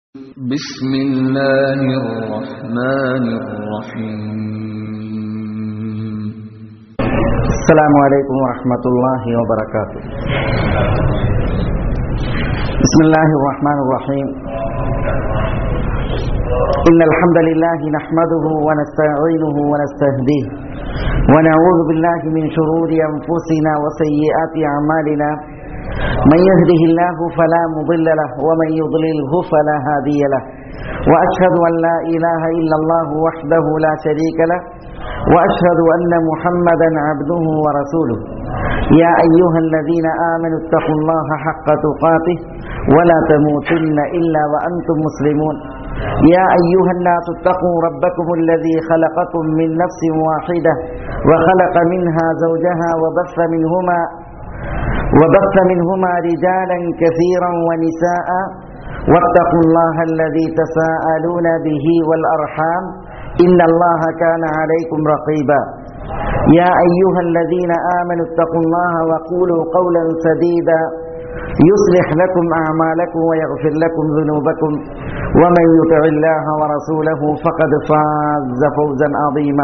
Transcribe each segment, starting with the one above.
بسم الله الرحمن الرحيم السلام عليكم ورحمة الله وبركاته بسم الله الرحمن الرحيم إن الحمد لله نحمده ونستعينه ونستهديه ونعوذ بالله من شرور أنفسنا وسيئات أعمالنا من يهده الله فلا مضل له ومن يضلله فلا هادي له وأشهد أن لا إله إلا الله وحده لا شريك له وأشهد أن محمدا عبده ورسوله يا أيها الذين آمنوا اتقوا الله حق تقاته ولا تموتن إلا وأنتم مسلمون يا أيها الناس اتقوا ربكم الذي خلقكم من نفس واحدة وخلق منها زوجها وبث منهما وبث منهما رجالا كثيرا ونساء واتقوا الله الذي تساءلون به والأرحام إن الله كان عليكم رقيبا يا أيها الذين آمنوا اتقوا الله وقولوا قولا سديدا يصلح لكم أعمالكم ويغفر لكم ذنوبكم ومن يطع الله ورسوله فقد فاز فوزا عظيما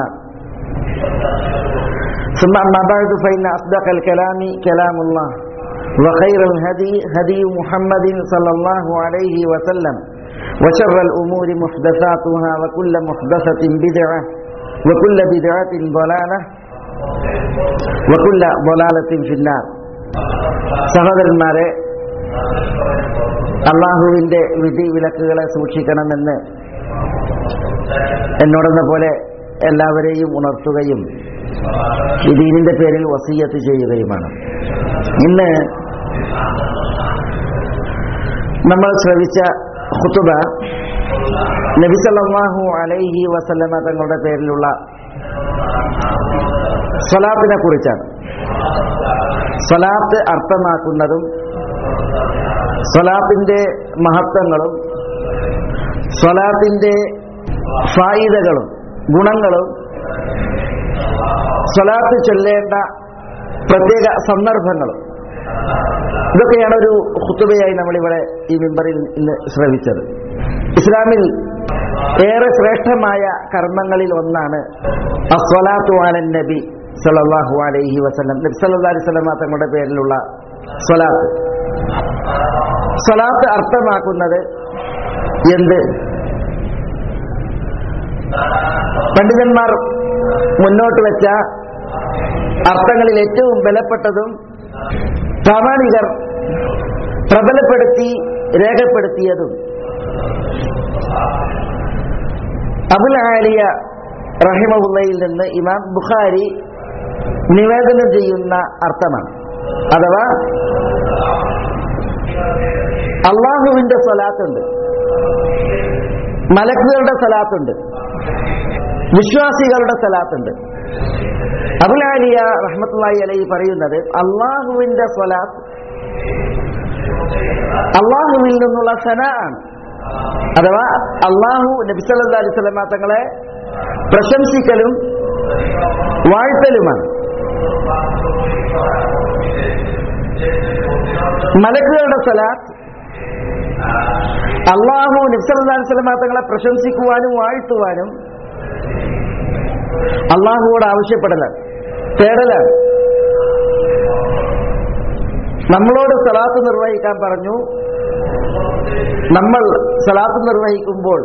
ثم أما بعد فإن أصدق الكلام كلام الله وخير الهدي هدي محمد صلى الله عليه وسلم وشر الأمور محدثاتها وكل محدثة بدعة وكل بدعة ضلالة وكل ضلالة في النار സഹോദരന്മാരെ അള്ളാഹുവിൻ്റെ വിധി വിലക്കുകളെ സൂക്ഷിക്കണമെന്ന് എന്നോടെന്ന പോലെ എല്ലാവരെയും ഉണർത്തുകയും ഈ ദീനിന്റെ പേരിൽ വസീയത്ത് ചെയ്യുകയുമാണ് ഇന്ന് നമ്മൾ ശ്രവിച്ച ഖുതുബ നബിസല്ലാഹു അലൈഹി വസല്ലമ തങ്ങളുടെ പേരിലുള്ള സ്വലാത്തിനെ കുറിച്ചാണ് സ്വലാത്ത് അർത്ഥമാക്കുന്നതും സ്വലാത്തിന്റെ മഹത്വങ്ങളും സ്വലാത്തിന്റെ ഫായിദകളും ഗുണങ്ങളും സ്വലാത്ത് ചൊല്ലേണ്ട പ്രത്യേക സന്ദർഭങ്ങളും ഇതൊക്കെയാണ് ഒരു ഹുത്തുബയായി നമ്മളിവിടെ ഈ മെമ്പറിൽ ഇന്ന് ശ്രവിച്ചത് ഇസ്ലാമിൽ ഏറെ ശ്രേഷ്ഠമായ കർമ്മങ്ങളിൽ ഒന്നാണ് അസ്വലാത്തു അലൻ നബി സല്ലല്ലാഹു അലൈഹി വസല്ലം നബി സല്ലല്ലാഹു അലൈഹി വസല്ലം തങ്ങളുടെ പേരിലുള്ള സ്വലാത്ത് സ്വലാത്ത് അർത്ഥമാക്കുന്നത് എന്ത് പണ്ഡിതന്മാർ മുന്നോട്ട് വെച്ച അർത്ഥങ്ങളിൽ ഏറ്റവും ബലപ്പെട്ടതും പ്രാമാണികർ പ്രബലപ്പെടുത്തി രേഖപ്പെടുത്തിയതും അബുൽ ആലിയ റഹിമുള്ളയിൽ നിന്ന് ഇമാം ബുഖാരി നിവേദനം ചെയ്യുന്ന അർത്ഥമാണ് അഥവാ അള്ളാഹുവിന്റെ സ്വലാത്തുണ്ട് മലക്കുകളുടെ സ്വലാത്തുണ്ട് വിശ്വാസികളുടെ സ്വലാത്തുണ്ട് അബുലാലിയ റഹ്മത്തുള്ളി അലൈ പറയുന്നത് അള്ളാഹുവിന്റെ സ്വലാത്ത് അള്ളാഹുവിൽ നിന്നുള്ള സന ആണ് അഥവാ അള്ളാഹു നബിസല്ലാ അലൈഹി സ്വലമ തങ്ങളെ പ്രശംസിക്കലും വാഴ്ത്തലുമാണ് മലക്കുകളുടെ സ്വലാത്ത് അള്ളാഹു നബ്സല്ലാ അലൈഹി സ്വലമ തങ്ങളെ പ്രശംസിക്കുവാനും വാഴ്ത്തുവാനും അള്ളാഹുവോട് ആവശ്യപ്പെടലാണ് തേടലാണ് നമ്മളോട് സലാത്ത് നിർവഹിക്കാൻ പറഞ്ഞു നമ്മൾ സലാത്ത് നിർവഹിക്കുമ്പോൾ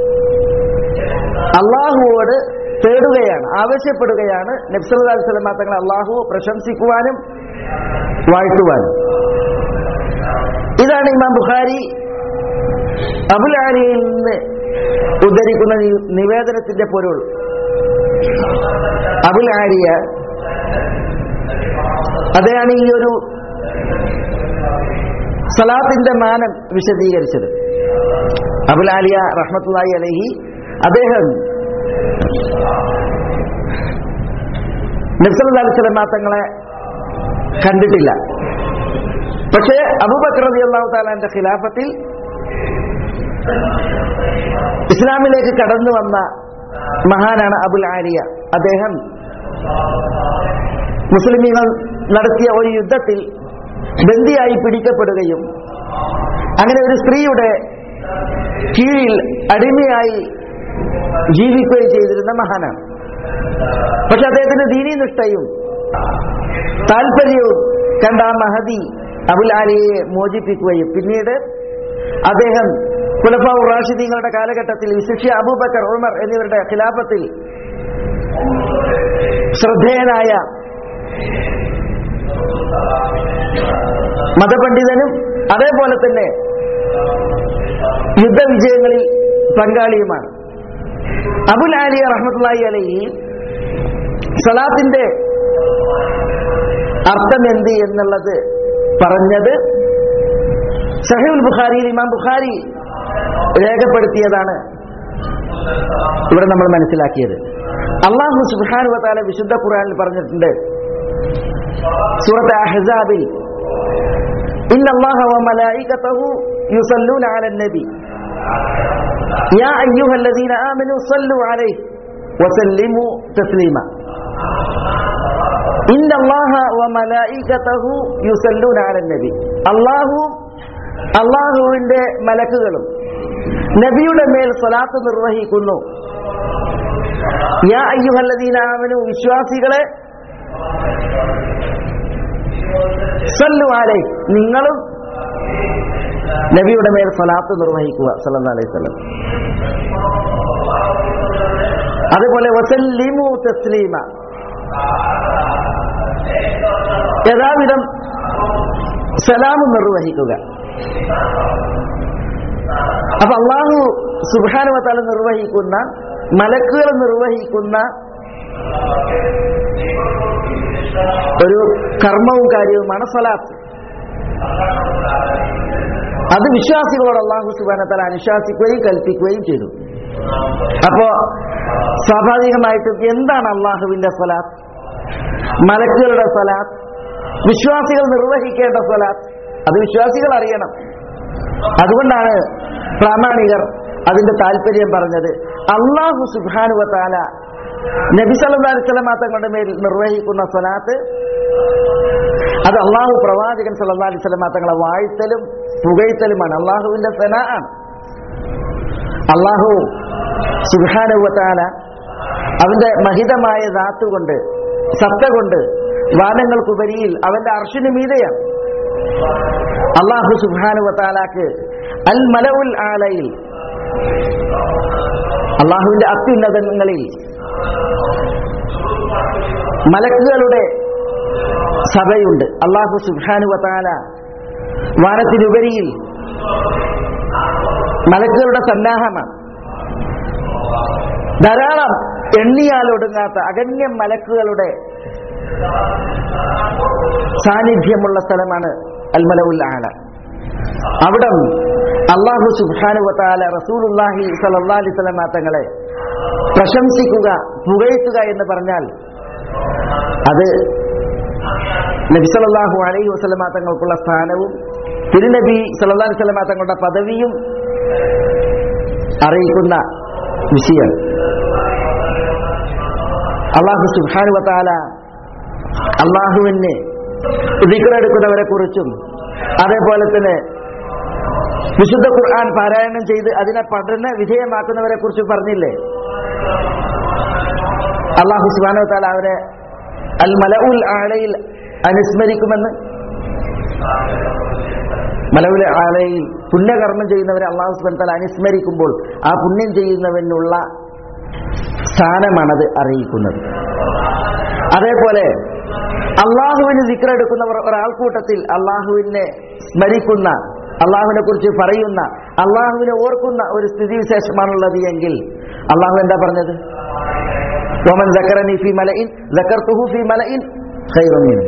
അള്ളാഹുവോട് തേടുകയാണ് ആവശ്യപ്പെടുകയാണ് നബ്സല്ലാ സ്വലമ തങ്ങളെ അള്ളാഹു പ്രശംസിക്കുവാനും വാഴ്ത്തുവാനും ഇതാണ് ഇമാം ബുഖാരി അബുൽ ആലിയിൽ നിന്ന് ഉദ്ധരിക്കുന്ന നിവേദനത്തിന്റെ പൊരുൾ അബുൽ ആരിയ അതാണ് ഈ ഒരു സലാത്തിന്റെ മാനം വിശദീകരിച്ചത് അബുൽ ആലിയ റഹ്മത്തുല്ലായി അലഹി അദ്ദേഹം നബ്സല്ലാ അലിസ്ലമ തങ്ങളെ കണ്ടിട്ടില്ല പക്ഷേ അബൂബക്കർ റബി അള്ളാഹു താലാന്റെ ഖിലാഫത്തിൽ ഇസ്ലാമിലേക്ക് കടന്നു വന്ന മഹാനാണ് അബുൽ ആലിയ അദ്ദേഹം മുസ്ലിമീങ്ങൾ നടത്തിയ ഒരു യുദ്ധത്തിൽ ബന്ദിയായി പിടിക്കപ്പെടുകയും അങ്ങനെ ഒരു സ്ത്രീയുടെ കീഴിൽ അടിമയായി ജീവിക്കുകയും ചെയ്തിരുന്ന മഹാനാണ് പക്ഷെ അദ്ദേഹത്തിന്റെ ദീനീനിഷ്ഠയും താല്പര്യവും കണ്ട ആ മഹദി അബുൽ ആലിയെ മോചിപ്പിക്കുകയും പിന്നീട് അദ്ദേഹം കുലഫാവു റാഷിദീങ്ങളുടെ കാലഘട്ടത്തിൽ വിശിഷ്യ അബൂബക്കർ ഉമർ എന്നിവരുടെ ഖിലാഫത്തിൽ ശ്രദ്ധേയനായ മതപണ്ഡിതനും അതേപോലെ തന്നെ യുദ്ധവിജയങ്ങളിൽ പങ്കാളിയുമാണ് അബുൽ ആലിയ റഹ്മത്തുള്ളാഹി അലൈഹി സലാത്തിന്റെ അർത്ഥം എന്ത് എന്നുള്ളത് പറഞ്ഞത് സഹീൽ ബുഖാരിയിൽ ഇമാം ബുഖാരി രേഖപ്പെടുത്തിയതാണ് ഇവിടെ നമ്മൾ മനസ്സിലാക്കിയത് അള്ളാഹു സുബ്ഹാനഹു വതആല വിശുദ്ധ ഖുർആനിൽ പറഞ്ഞിട്ടുണ്ട് സൂറത്ത് അഹ്സാബിൽ ഇന്ന അല്ലാഹ വമലായികതഹു യുസല്ലൂന അലൻ നബി യാ അയ്യുഹല്ലദീന ആമനു സല്ലു അലൈഹി വസല്ലിമു തസ്ലീമ ഇന്ന അല്ലാഹ വമലായികതഹു യുസല്ലൂന അലൻ നബി അല്ലാഹു അള്ളാഹുവിന്റെ മലക്കുകളും നബിയുടെ മേൽ സ്വലാത്ത് നിർവഹിക്കുന്നു യാ അയ്യുഹല്ലദീന ആമനു വിശ്വാസികളെ സല്ലു അലൈ നിങ്ങളും നബിയുടെ മേൽ സ്വലാത്ത് നിർവഹിക്കുക സല്ലല്ലാഹു അലൈഹി വസല്ലം അതുപോലെ വസല്ലിമു തസ്ലീമ യഥാവിധം സലാം നിർവഹിക്കുക അപ്പൊ അള്ളാഹു സുബാനുവത്താല നിർവഹിക്കുന്ന മലക്കുകൾ നിർവഹിക്കുന്ന ഒരു കർമ്മവും കാര്യവുമാണ് സലാത്ത് അത് വിശ്വാസികളോട് അള്ളാഹു സുബാനത്താല അനുശാസിക്കുകയും കൽപ്പിക്കുകയും ചെയ്തു അപ്പോ സ്വാഭാവികമായിട്ടും എന്താണ് അള്ളാഹുവിന്റെ സ്വലാത്ത് മലക്കുകളുടെ സ്വലാത്ത് വിശ്വാസികൾ നിർവഹിക്കേണ്ട സ്വലാത്ത് അത് വിശ്വാസികൾ അറിയണം അതുകൊണ്ടാണ് പ്രാമാണികർ അതിന്റെ താല്പര്യം പറഞ്ഞത് അള്ളാഹു സുബാനുവത്താല നബി സല്ലല്ലാഹു അലൈഹി വസല്ലം തങ്ങളുടെ മേൽ നിർവഹിക്കുന്ന സ്വലാത്ത് അത് അള്ളാഹു പ്രവാചകൻ സല്ലല്ലാഹു അലൈഹി വസല്ലം തങ്ങളെ വാഴ്ത്തലും പുകഴ്ത്തലുമാണ് അള്ളാഹുവിന്റെ സെന ആണ് അള്ളാഹു സുബാനുവത്താല അവന്റെ മഹിതമായ ധാത്തുകൊണ്ട് സത്ത കൊണ്ട് വാനങ്ങൾക്കുപരിയിൽ അവന്റെ അർഷിന് മീതെയാണ് അള്ളാഹു സുബാനുവത്താലാക്ക് അൽ മലവുൽ ആലയിൽ അള്ളാഹുവിന്റെ അത്യുന്നതങ്ങളിൽ മലക്കുകളുടെ സഭയുണ്ട് അള്ളാഹു സുബാനുവത്താല വാനത്തിനുപരിയിൽ മലക്കുകളുടെ സന്നാഹമാണ് ധാരാളം എണ്ണിയാൽ ഒടുങ്ങാത്ത അഗണ്യം മലക്കുകളുടെ സാന്നിധ്യമുള്ള സ്ഥലമാണ് അൽമലവുൽ ആല അവിടം അള്ളാഹു സുബാനുവത്താല റസൂലുല്ലാഹി സലല്ലാ അലിസ്ലാം തങ്ങളെ പ്രശംസിക്കുക പുകഴ്ത്തുക എന്ന് പറഞ്ഞാൽ അത് നബി സല്ലല്ലാഹു അലൈഹി വസല്ലമ തങ്ങൾക്കുള്ള സ്ഥാനവും തിരുനബി സല്ലല്ലാഹു അലൈഹി വസല്ലമ തങ്ങളുടെ പദവിയും അറിയിക്കുന്ന വിഷയം അള്ളാഹു സുബാനുവത്താല അള്ളാഹുവിന് ദിക്റെടുക്കുന്നവരെ കുറിച്ചും അതേപോലെ തന്നെ വിശുദ്ധ ഖുർആൻ പാരായണം ചെയ്ത് അതിനെ പഠന വിധേയമാക്കുന്നവരെ കുറിച്ച് പറഞ്ഞില്ലേ അള്ളാഹു സുബാനുവത്താല അവരെ അൽ മലഉൽ ആലയിൽ അനുസ്മരിക്കുമെന്ന് മലവുൽ ആലയിൽ പുണ്യകർമ്മം ചെയ്യുന്നവരെ അള്ളാഹു സുബാൻ അനുസ്മരിക്കുമ്പോൾ ആ പുണ്യം ചെയ്യുന്നവനുള്ള സ്ഥാനമാണത് അറിയിക്കുന്നത് അതേപോലെ അള്ളാഹുവിന് ദിക്റെടുക്കുന്നവർ ഒരാൾക്കൂട്ടത്തിൽ അള്ളാഹുവിനെ സ്മരിക്കുന്ന അള്ളാഹുവിനെ കുറിച്ച് പറയുന്ന അള്ളാഹുവിനെ ഓർക്കുന്ന ഒരു സ്ഥിതിവിശേഷമാണുള്ളത് എങ്കിൽ അള്ളാഹു എന്താ പറഞ്ഞത് ഓമൻ ജക്കറനി ഫി മലയിൻ ജക്കർത്തുഹു ഫി മലയിൻ ഖൈറുമിൻ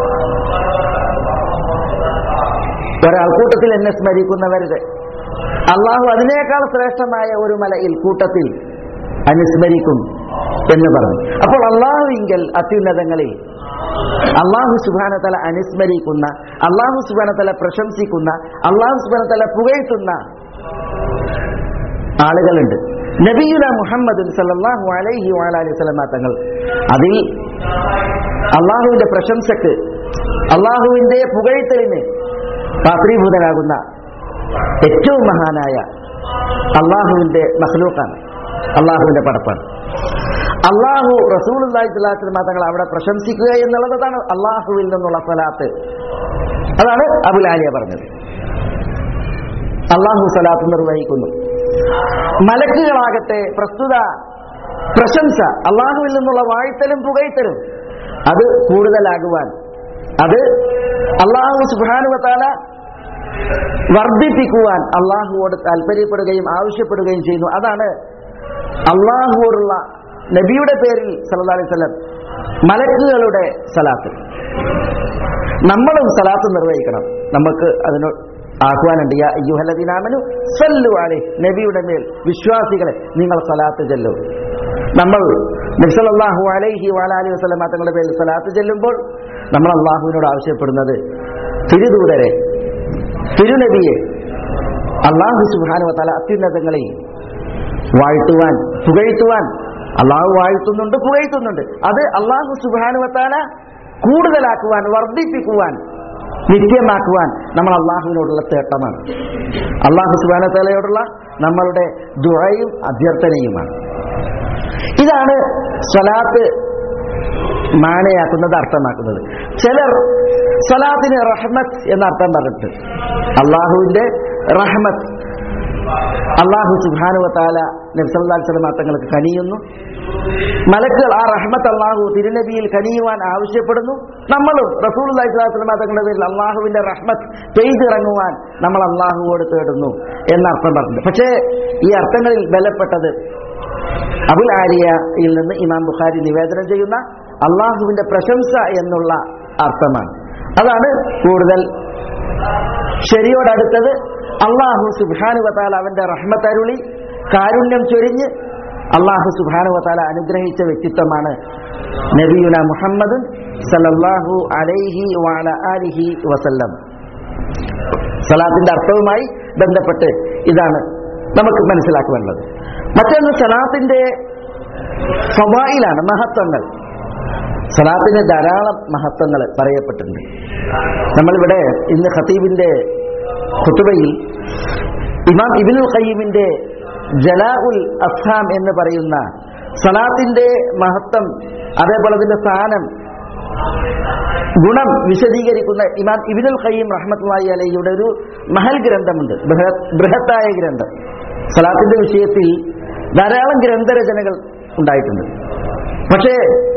ഒരാൾക്കൂട്ടത്തിൽ എന്നെ സ്മരിക്കുന്നവരുടെ അള്ളാഹു അതിനേക്കാൾ ശ്രേഷ്ഠമായ ഒരു മലയിൽ കൂട്ടത്തിൽ അനുസ്മരിക്കും എന്ന് പറഞ്ഞു അപ്പോൾ അള്ളാഹുവിങ്കൽ അത്യുന്നതങ്ങളിൽ അള്ളാഹു സുബാനതല അനുസ്മരിക്കുന്ന അള്ളാഹു സുബാനതല പ്രശംസിക്കുന്ന അള്ളാഹു സുബാനതല പുകഴ്ത്തുന്ന ആളുകളുണ്ട് നബിയുല മുഹമ്മദ് സല്ലല്ലാഹു അലൈഹി വഅലൈഹി വസല്ലമ തങ്ങൾ അതിൽ അള്ളാഹുവിന്റെ പ്രശംസക്ക് അള്ളാഹുവിന്റെ പുകഴ്ത്തലിന് പാത്രീഭൂതനാകുന്ന ഏറ്റവും മഹാനായ അള്ളാഹുവിന്റെ മഹ്ലൂക്കാണ് അള്ളാഹുവിന്റെ പടപ്പാണ് അള്ളാഹു റസൂൽ അള്ളാഹിസ്ലാത്തിന് തങ്ങൾ അവിടെ പ്രശംസിക്കുക എന്നുള്ളത് അതാണ് അള്ളാഹുവിൽ നിന്നുള്ള സ്വലാത്ത് അതാണ് അബുലാലിയ പറഞ്ഞത് അള്ളാഹു സ്വലാത്ത് നിർവഹിക്കുന്നു മലക്കുകളാകട്ടെ പ്രസ്തുത പ്രശംസ അള്ളാഹുവിൽ നിന്നുള്ള വാഴ്ത്തലും പുകഴ്ത്തലും അത് കൂടുതലാകുവാൻ അത് അള്ളാഹു സുബാനുവത്താല വർദ്ധിപ്പിക്കുവാൻ അള്ളാഹുവോട് താല്പര്യപ്പെടുകയും ആവശ്യപ്പെടുകയും ചെയ്യുന്നു അതാണ് അള്ളാഹുവോടുള്ള നബിയുടെ പേരിൽ സല്ലല്ലാഹു അലൈഹി വസല്ലം മലക്കുകളുടെ സലാത്ത് നമ്മളും സലാത്ത് നിർവഹിക്കണം നമുക്ക് അതിന് ആഹ്വാനുണ്ട് യാ അയ്യുഹല്ലദീനാമനു സല്ലു അലൈഹി നബിയുടെ മേൽ വിശ്വാസികളെ നിങ്ങൾ സലാത്ത് ചെല്ലു നമ്മൾ നബ്സല്ലാഹു അലൈഹി വാലാലി വസ്ലമ തങ്ങളുടെ പേരിൽ സലാത്ത് ചെല്ലുമ്പോൾ നമ്മൾ അള്ളാഹുവിനോട് ആവശ്യപ്പെടുന്നത് തിരുദൂതരെ തിരുനബിയെ അള്ളാഹു സുഹാനു തല അത്യുന്നതങ്ങളെ വാഴ്ത്തുവാൻ പുകഴ്ത്തുവാൻ അള്ളാഹു വാഴ്ത്തുന്നുണ്ട് പുകഴ്ത്തുന്നുണ്ട് അത് അള്ളാഹു സുബാനുവത്താല കൂടുതലാക്കുവാൻ വർദ്ധിപ്പിക്കുവാൻ നിത്യമാക്കുവാൻ നമ്മൾ അള്ളാഹുവിനോടുള്ള തേട്ടമാണ് അള്ളാഹു സുബാനത്താലയോടുള്ള നമ്മളുടെ ദുഴയും അഭ്യർത്ഥനയുമാണ് ഇതാണ് സ്വലാത്ത് മാനയാക്കുന്നത് അർത്ഥമാക്കുന്നത് ചിലർ സ്വലാത്തിന് റഹ്മത്ത് എന്ന അർത്ഥം പറഞ്ഞിട്ട് അള്ളാഹുവിന്റെ റഹ്മത്ത് അള്ളാഹു സുബാനുവത്താല നബ്സല്ലാ സ്വലമാ തങ്ങൾക്ക് കനിയുന്നു മലക്കുകൾ ആ റഹ്മത്ത് അള്ളാഹു തിരുനബിയിൽ കനിയുവാൻ ആവശ്യപ്പെടുന്നു നമ്മളും റസൂൽ സ്വലാസ്ലമാ തങ്ങളുടെ പേരിൽ അള്ളാഹുവിന്റെ റഹ്മത്ത് പെയ്തിറങ്ങുവാൻ നമ്മൾ അള്ളാഹുവോട് തേടുന്നു എന്നർത്ഥം പറഞ്ഞിട്ടുണ്ട് പക്ഷേ ഈ അർത്ഥങ്ങളിൽ ബലപ്പെട്ടത് അബുൽ ആലിയയിൽ നിന്ന് ഇമാം ബുഖാരി നിവേദനം ചെയ്യുന്ന അള്ളാഹുവിന്റെ പ്രശംസ എന്നുള്ള അർത്ഥമാണ് അതാണ് കൂടുതൽ ശരിയോടടുത്തത് അള്ളാഹു സുബാനുവത്താൽ അവന്റെ റഹ്മത്തരുളി കാരുണ്യം ചൊരിഞ്ഞ് അള്ളാഹു സുബാനുവത്താല അനുഗ്രഹിച്ച വ്യക്തിത്വമാണ് നബിയുന മുഹമ്മദ് സല്ലല്ലാഹു അലൈഹി വാല ആലിഹി വസല്ലം സലാത്തിന്റെ അർത്ഥവുമായി ബന്ധപ്പെട്ട് ഇതാണ് നമുക്ക് മനസ്സിലാക്കുവാനുള്ളത് മറ്റൊന്ന് സലാത്തിന്റെ സ്വഭായിലാണ് മഹത്വങ്ങൾ സലാത്തിന് ധാരാളം മഹത്വങ്ങൾ പറയപ്പെട്ടിട്ടുണ്ട് നമ്മളിവിടെ ഇന്ന് ഖത്തീബിന്റെ ഖുതുബയിൽ ഇമാം ഇബിനുൽ ഖയ്യിമിന്റെ ജലാ ഉൽ അസ്ഹാം എന്ന് പറയുന്ന സലാത്തിന്റെ മഹത്വം അതേപോലെ അതിന്റെ സ്ഥാനം ഗുണം വിശദീകരിക്കുന്ന ഇമാം ഇബിനുൽ ഖയ്യിം റഹ്മത്തുള്ളാഹി അലൈഹിയുടെ ഒരു മഹൽ ഗ്രന്ഥമുണ്ട് ബൃഹ- ബൃഹത്തായ ഗ്രന്ഥം സലാത്തിന്റെ വിഷയത്തിൽ ധാരാളം ഗ്രന്ഥരചനകൾ ഉണ്ടായിട്ടുണ്ട് പക്ഷേ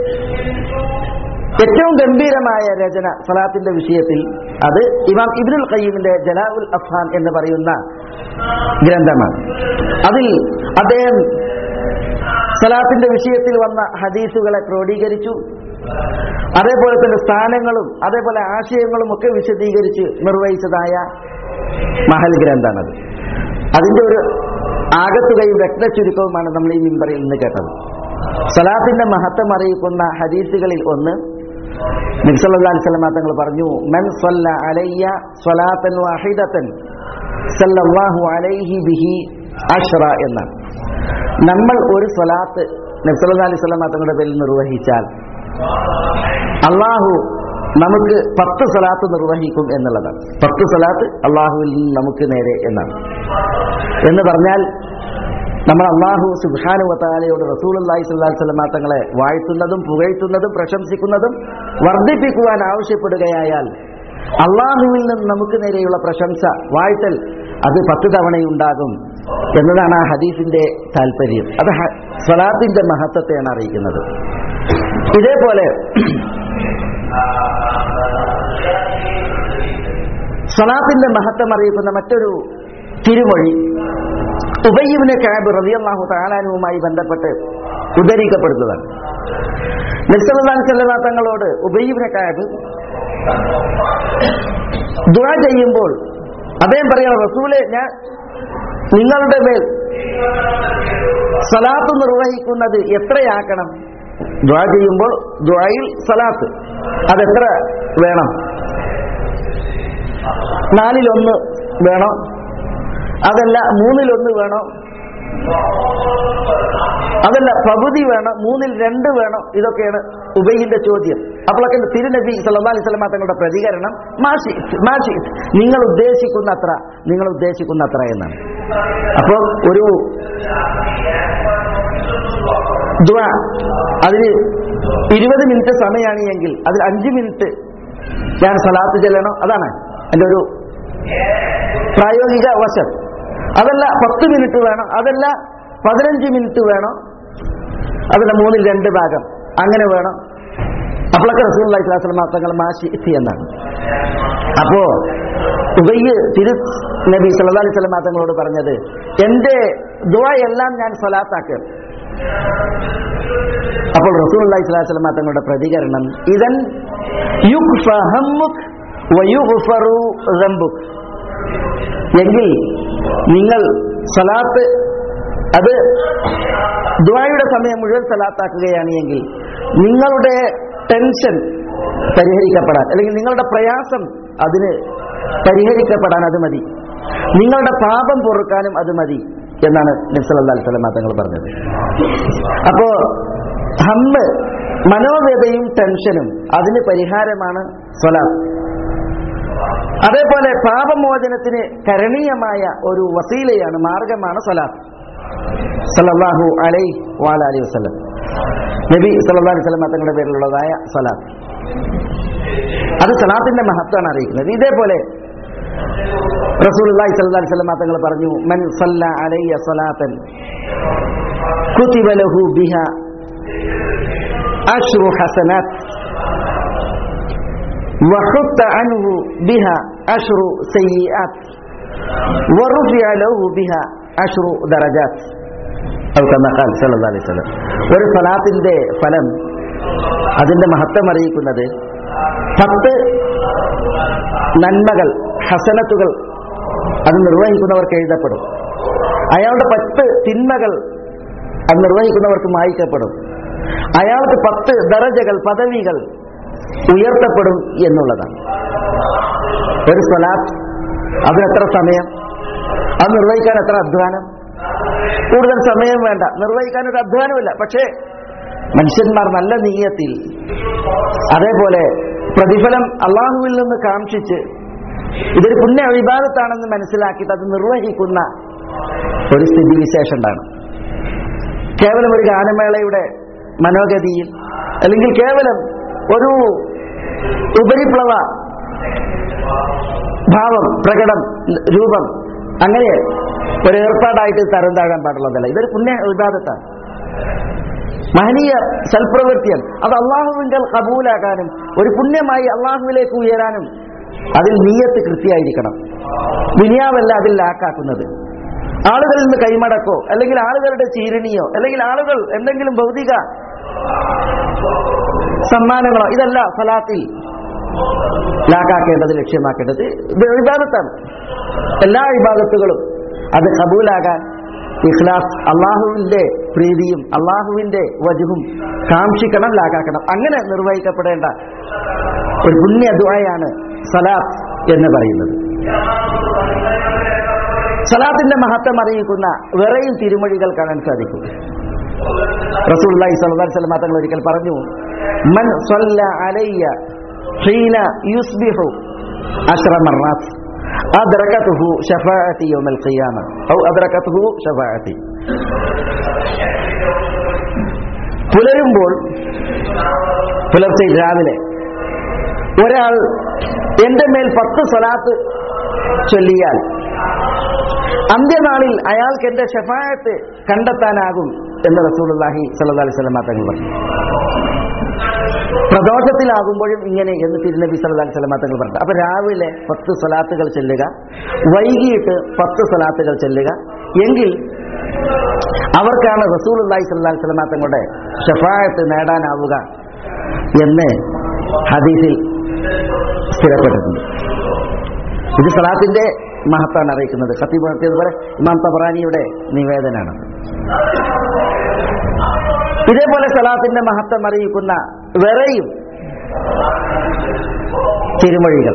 ഏറ്റവും ഗംഭീരമായ രചന സലാത്തിന്റെ വിഷയത്തിൽ അത് ഇമാം ഇബ്നുൽ ഖയ്യിമിന്റെ ജലാഉൽ അഫ്ഹാൻ എന്ന് പറയുന്ന ഗ്രന്ഥമാണ് അതിൽ അദ്ദേഹം സലാത്തിന്റെ വിഷയത്തിൽ വന്ന ഹദീസുകളെ ക്രോഡീകരിച്ചു അതേപോലെ തന്നെ സ്ഥാനങ്ങളും അതേപോലെ ആശയങ്ങളും ഒക്കെ വിശദീകരിച്ച് നിർവഹിച്ചതായ മഹൽ ഗ്രന്ഥാണത് അതിന്റെ ഒരു ആകത്തുകയും വ്യക്ത ചുരുക്കവുമാണ് നമ്മൾ ഈ മിമ്പറിൽ നിന്ന് കേട്ടത് സലാത്തിന്റെ മഹത്വം അറിയിക്കുന്ന ഹദീസുകളിൽ ഒന്ന് നബ്സല്ലാ അലിസ്ലാം തങ്ങൾ പറഞ്ഞു മൻ സ്വല്ല അലയ്യ സ്വലാത്തൻ വാഹിദത്തൻ സല്ലല്ലാഹു അലൈഹി ബിഹി അഷ്റ എന്നാണ് നമ്മൾ ഒരു സ്വലാത്ത് നബ്സല്ലാ അലൈഹി സ്വലാം തങ്ങളുടെ പേരിൽ നിർവഹിച്ചാൽ അള്ളാഹു നമുക്ക് പത്ത് സ്വലാത്ത് നിർവഹിക്കും എന്നുള്ളതാണ് പത്ത് സ്വലാത്ത് അള്ളാഹുവിൽ നിന്ന് നമുക്ക് നേരെ എന്നാണ് എന്ന് പറഞ്ഞാൽ നമ്മൾ അള്ളാഹു സുബാനു വത്താലയോട് റസൂൽ അള്ളാഹി സ്വല്ലാഹി സ്വലമാ തങ്ങളെ വാഴ്ത്തുന്നതും പുകഴ്ത്തുന്നതും പ്രശംസിക്കുന്നതും വർദ്ധിപ്പിക്കുവാൻ ആവശ്യപ്പെടുകയായാൽ അള്ളാഹുവിൽ നിന്ന് നമുക്ക് നേരെയുള്ള പ്രശംസ വാഴ്ത്തൽ അത് പത്ത് തവണയുണ്ടാകും എന്നതാണ് ആ ഹദീസിന്റെ താല്പര്യം അത് ഹ- സ്വലാത്തിന്റെ മഹത്വത്തെയാണ് അറിയിക്കുന്നത് ഇതേപോലെ സ്വലാത്തിന്റെ മഹത്വം അറിയിക്കുന്ന മറ്റൊരു തിരുമൊഴി ഉബയ്യബിന് കാബ് റളിയല്ലാഹു താലാനുവുമായി ബന്ധപ്പെട്ട് ഉദ്ധരിക്കപ്പെടുന്നതാണ് നബ്സല്ലാൻ സല്ലാ തങ്ങളോട് ഉബയ്യബിന് കാബ് ദുഴ ചെയ്യുമ്പോൾ അദ്ദേഹം പറയണം റസൂലെ ഞാൻ നിങ്ങളുടെ മേൽ സലാത്ത് നിർവഹിക്കുന്നത് എത്രയാക്കണം ദുഴ ചെയ്യുമ്പോൾ ദുഴയിൽ സലാത്ത് അതെത്ര വേണം നാലിലൊന്ന് വേണോ അതല്ല മൂന്നിലൊന്ന് വേണോ അതല്ല പകുതി വേണം മൂന്നിൽ രണ്ട് വേണം ഇതൊക്കെയാണ് ഉബൈന്റെ ചോദ്യം അപ്പോഴൊക്കെ തിരുനബി സല്ലല്ലാഹു അലൈഹി വസല്ലം തങ്ങളുടെ പ്രതികരണം മാഷി മാഷി നിങ്ങൾ ഉദ്ദേശിക്കുന്ന അത്ര നിങ്ങൾ ഉദ്ദേശിക്കുന്ന അത്ര എന്നാണ് അപ്പോൾ ഒരു ദുആ അതിന് ഇരുപത് മിനിറ്റ് സമയമാണ് എങ്കിൽ അതിൽ അഞ്ച് മിനിറ്റ് ഞാൻ സലാത്ത് ചെല്ലണം അതാണ് എൻ്റെ ഒരു പ്രായോഗിക വശം അതല്ല പത്ത് മിനിറ്റ് വേണം അതല്ല പതിനഞ്ച് മിനിറ്റ് വേണം അതിന്റെ മൂന്നിൽ രണ്ട് ഭാഗം അങ്ങനെ വേണം അപ്പോഴൊക്കെ റസൂൽ അലൈഹി തങ്ങൾ മാഷി എന്നാണ് അപ്പോ ഉബയ്യ് തിരു നബി സല്ലല്ലാഹു അലൈഹി വസല്ലം തങ്ങളോട് പറഞ്ഞത് എന്റെ ദുആയെല്ലാം ഞാൻ സ്വലാത്താക്കുക അപ്പോൾ റസൂൽ അലൈഹി സ്വലാസ്ലം തങ്ങളുടെ പ്രതികരണം ഇതൻ യുക്ഫ ഹമ്മുക് വയുഗ്ഫറു ദംബുക് എങ്കിൽ നിങ്ങൾ സലാത്ത് അത് ദ്വായുടെ സമയം മുഴുവൻ സലാത്താക്കുകയാണ് എങ്കിൽ നിങ്ങളുടെ ടെൻഷൻ പരിഹരിക്കപ്പെടാൻ അല്ലെങ്കിൽ നിങ്ങളുടെ പ്രയാസം അതിന് പരിഹരിക്കപ്പെടാൻ അത് മതി നിങ്ങളുടെ പാപം പൊറുക്കാനും അത് മതി എന്നാണ് നബ്സല്ലാ അലിസ്ലാം തങ്ങൾ പറഞ്ഞത് അപ്പോ ഹമ്മ് മനോവേദയും ടെൻഷനും അതിന് പരിഹാരമാണ് സ്വലാത്ത് അതേപോലെ പാപമോചനത്തിന് കരണീയമായ ഒരു വസീലയാണ് മാർഗമാണ് സലാത്ത് സല്ലല്ലാഹു അലൈ വാല അലി വസ്ലം നബി സല്ലല്ലാഹു അലൈഹി വസല്ലം തങ്ങളുടെ പേരിലുള്ളതായ സലാത്ത് അത് സലാത്തിന്റെ മഹത്വമാണ് അറിയിക്കുന്നത് ഇതേപോലെ റസൂലുള്ളാഹി സ്വല്ലല്ലാഹു അലൈഹി വസല്ലം തങ്ങൾ പറഞ്ഞു മൻ സല്ല അലയ്യ സലാത്തൻ കുതിബ ലഹു ബിഹ അശ്റു ഹസനാത്ത് وحط عنه بها عشر سيئات ورفع له بها عشر درجات أو كما قال صلى الله عليه وسلم ഒരു ഫലാത്തിന്റെ ഫലം അതിന്റെ മഹത്വം അറിയിക്കുന്നത് പത്ത് നന്മകൾ ഹസനത്തുകൾ അത് നിർവഹിക്കുന്നവർക്ക് എഴുതപ്പെടും അയാളുടെ പത്ത് തിന്മകൾ അത് നിർവഹിക്കുന്നവർക്ക് മായിക്കപ്പെടും അയാൾക്ക് പത്ത് ദറജകൾ പദവികൾ ഉയർത്തപ്പെടും എന്നുള്ളതാണ് ഒരു സ്വലാത്ത് അതിനെത്ര സമയം അത് നിർവഹിക്കാൻ എത്ര അധ്വാനം കൂടുതൽ സമയം വേണ്ട നിർവഹിക്കാൻ ഒരു അധ്വാനമില്ല പക്ഷേ മനുഷ്യന്മാർ നല്ല നീയത്തിൽ അതേപോലെ പ്രതിഫലം അള്ളാഹുവിൽ നിന്ന് കാക്ഷിച്ച് ഇതൊരു പുണ്യ വിഭാഗത്താണെന്ന് മനസ്സിലാക്കിയിട്ട് അത് നിർവഹിക്കുന്ന ഒരു സ്ഥിതിവിശേഷം ഉണ്ടാണ് കേവലം ഒരു ഗാനമേളയുടെ മനോഗതിയിൽ അല്ലെങ്കിൽ കേവലം ഒരു ഉപരിപ്ലവ ഭാവം പ്രകടം രൂപം അങ്ങനെ ഒരു ഏർപ്പാടായിട്ട് തരം താഴാൻ പാടുള്ളതല്ല ഇതൊരു പുണ്യ വിവാദത്താണ് മഹനീയ സൽപ്രവൃത്തിയാണ് അത് അള്ളാഹുവിങ്കൽ കബൂലാകാനും ഒരു പുണ്യമായി അള്ളാഹുവിലേക്ക് ഉയരാനും അതിൽ നീയത്ത് കൃത്യമായിരിക്കണം ദുനിയാവല്ല അതിൽ ലാക്കാക്കുന്നത് ആളുകളിൽ നിന്ന് കൈമടക്കോ അല്ലെങ്കിൽ ആളുകളുടെ ചീരണിയോ അല്ലെങ്കിൽ ആളുകൾ എന്തെങ്കിലും ഭൗതിക സമ്മാനങ്ങളോ ഇതല്ല ഫലാത്തിൽ ലാക്കാക്കേണ്ടത് ലക്ഷ്യമാക്കേണ്ടത് ഇത് വിവാദത്താണ് എല്ലാ വിഭാഗത്തുകളും അത് കബൂലാകാൻ ഇഖ്ലാസ് അള്ളാഹുവിന്റെ പ്രീതിയും അള്ളാഹുവിന്റെ വജുവും കാക്ഷിക്കണം ലാക്കാക്കണം അങ്ങനെ നിർവഹിക്കപ്പെടേണ്ട ഒരു പുണ്യ ദുആയാണ് സലാത്ത് എന്ന് പറയുന്നത് സലാത്തിന്റെ മഹത്വം അറിയിക്കുന്ന വേറെയും തിരുമൊഴികൾ കാണാൻ സാധിക്കും റസൂലുള്ളാഹി സ്വല്ലല്ലാഹു അലൈഹി വസല്ലം തങ്ങൾ ഒരിക്കൽ പറഞ്ഞു മൻ സ്വല്ല അലയ്യ ഹീന യുസ്ബിഹു അശ്ര മർറാത്ത് അദ്റകതുഹു ഷഫാഅത്തി യൗമൽ ഖിയാമ ഔ അദ്റകതുഹു ഷഫാഅത്തി പുലരുമ്പോൾ പുലർച്ചെ രാവിലെ ഒരാൾ എന്റെ മേൽ പത്ത് സ്വലാത്ത് ചൊല്ലിയാൽ അന്ത്യനാളിൽ അയാൾക്ക് എന്റെ ഷഫായത്ത് കണ്ടെത്താനാകും എന്ന് റസൂലുള്ളാഹി സ്വല്ലല്ലാഹി അലൈഹി വസല്ലം തങ്ങൾ പറഞ്ഞു പ്രദോഷത്തിലാകുമ്പോഴും ഇങ്ങനെ എന്ന് തിരുനബി സല്ലല്ലാഹി അലൈഹി വസല്ലം തങ്ങൾ പറഞ്ഞു അപ്പൊ രാവിലെ പത്ത് സ്വലാത്തുകൾ ചെല്ലുക വൈകിട്ട് പത്ത് സ്വലാത്തുകൾ ചെല്ലുക എങ്കിൽ അവർക്കാണ് റസൂലുള്ളാഹി സ്വല്ലല്ലാഹി അലൈഹി വസല്ലം തങ്ങളുടെ ഷഫായത്ത് നേടാനാവുക എന്ന് ഹദീസിൽ സ്ഥിരപ്പെട്ടിട്ടുണ്ട് ഇത് സലാത്തിന്റെ മഹത്വമാണ് അറിയിക്കുന്നത് ഖത്തീബ് നടത്തിയതുപോലെ ഇമാം തബറാനിയുടെ നിവേദനമാണ് ഇതേപോലെ സലാത്തിന്റെ മഹത്വം അറിയിക്കുന്ന വേറെയും തിരുമൊഴികൾ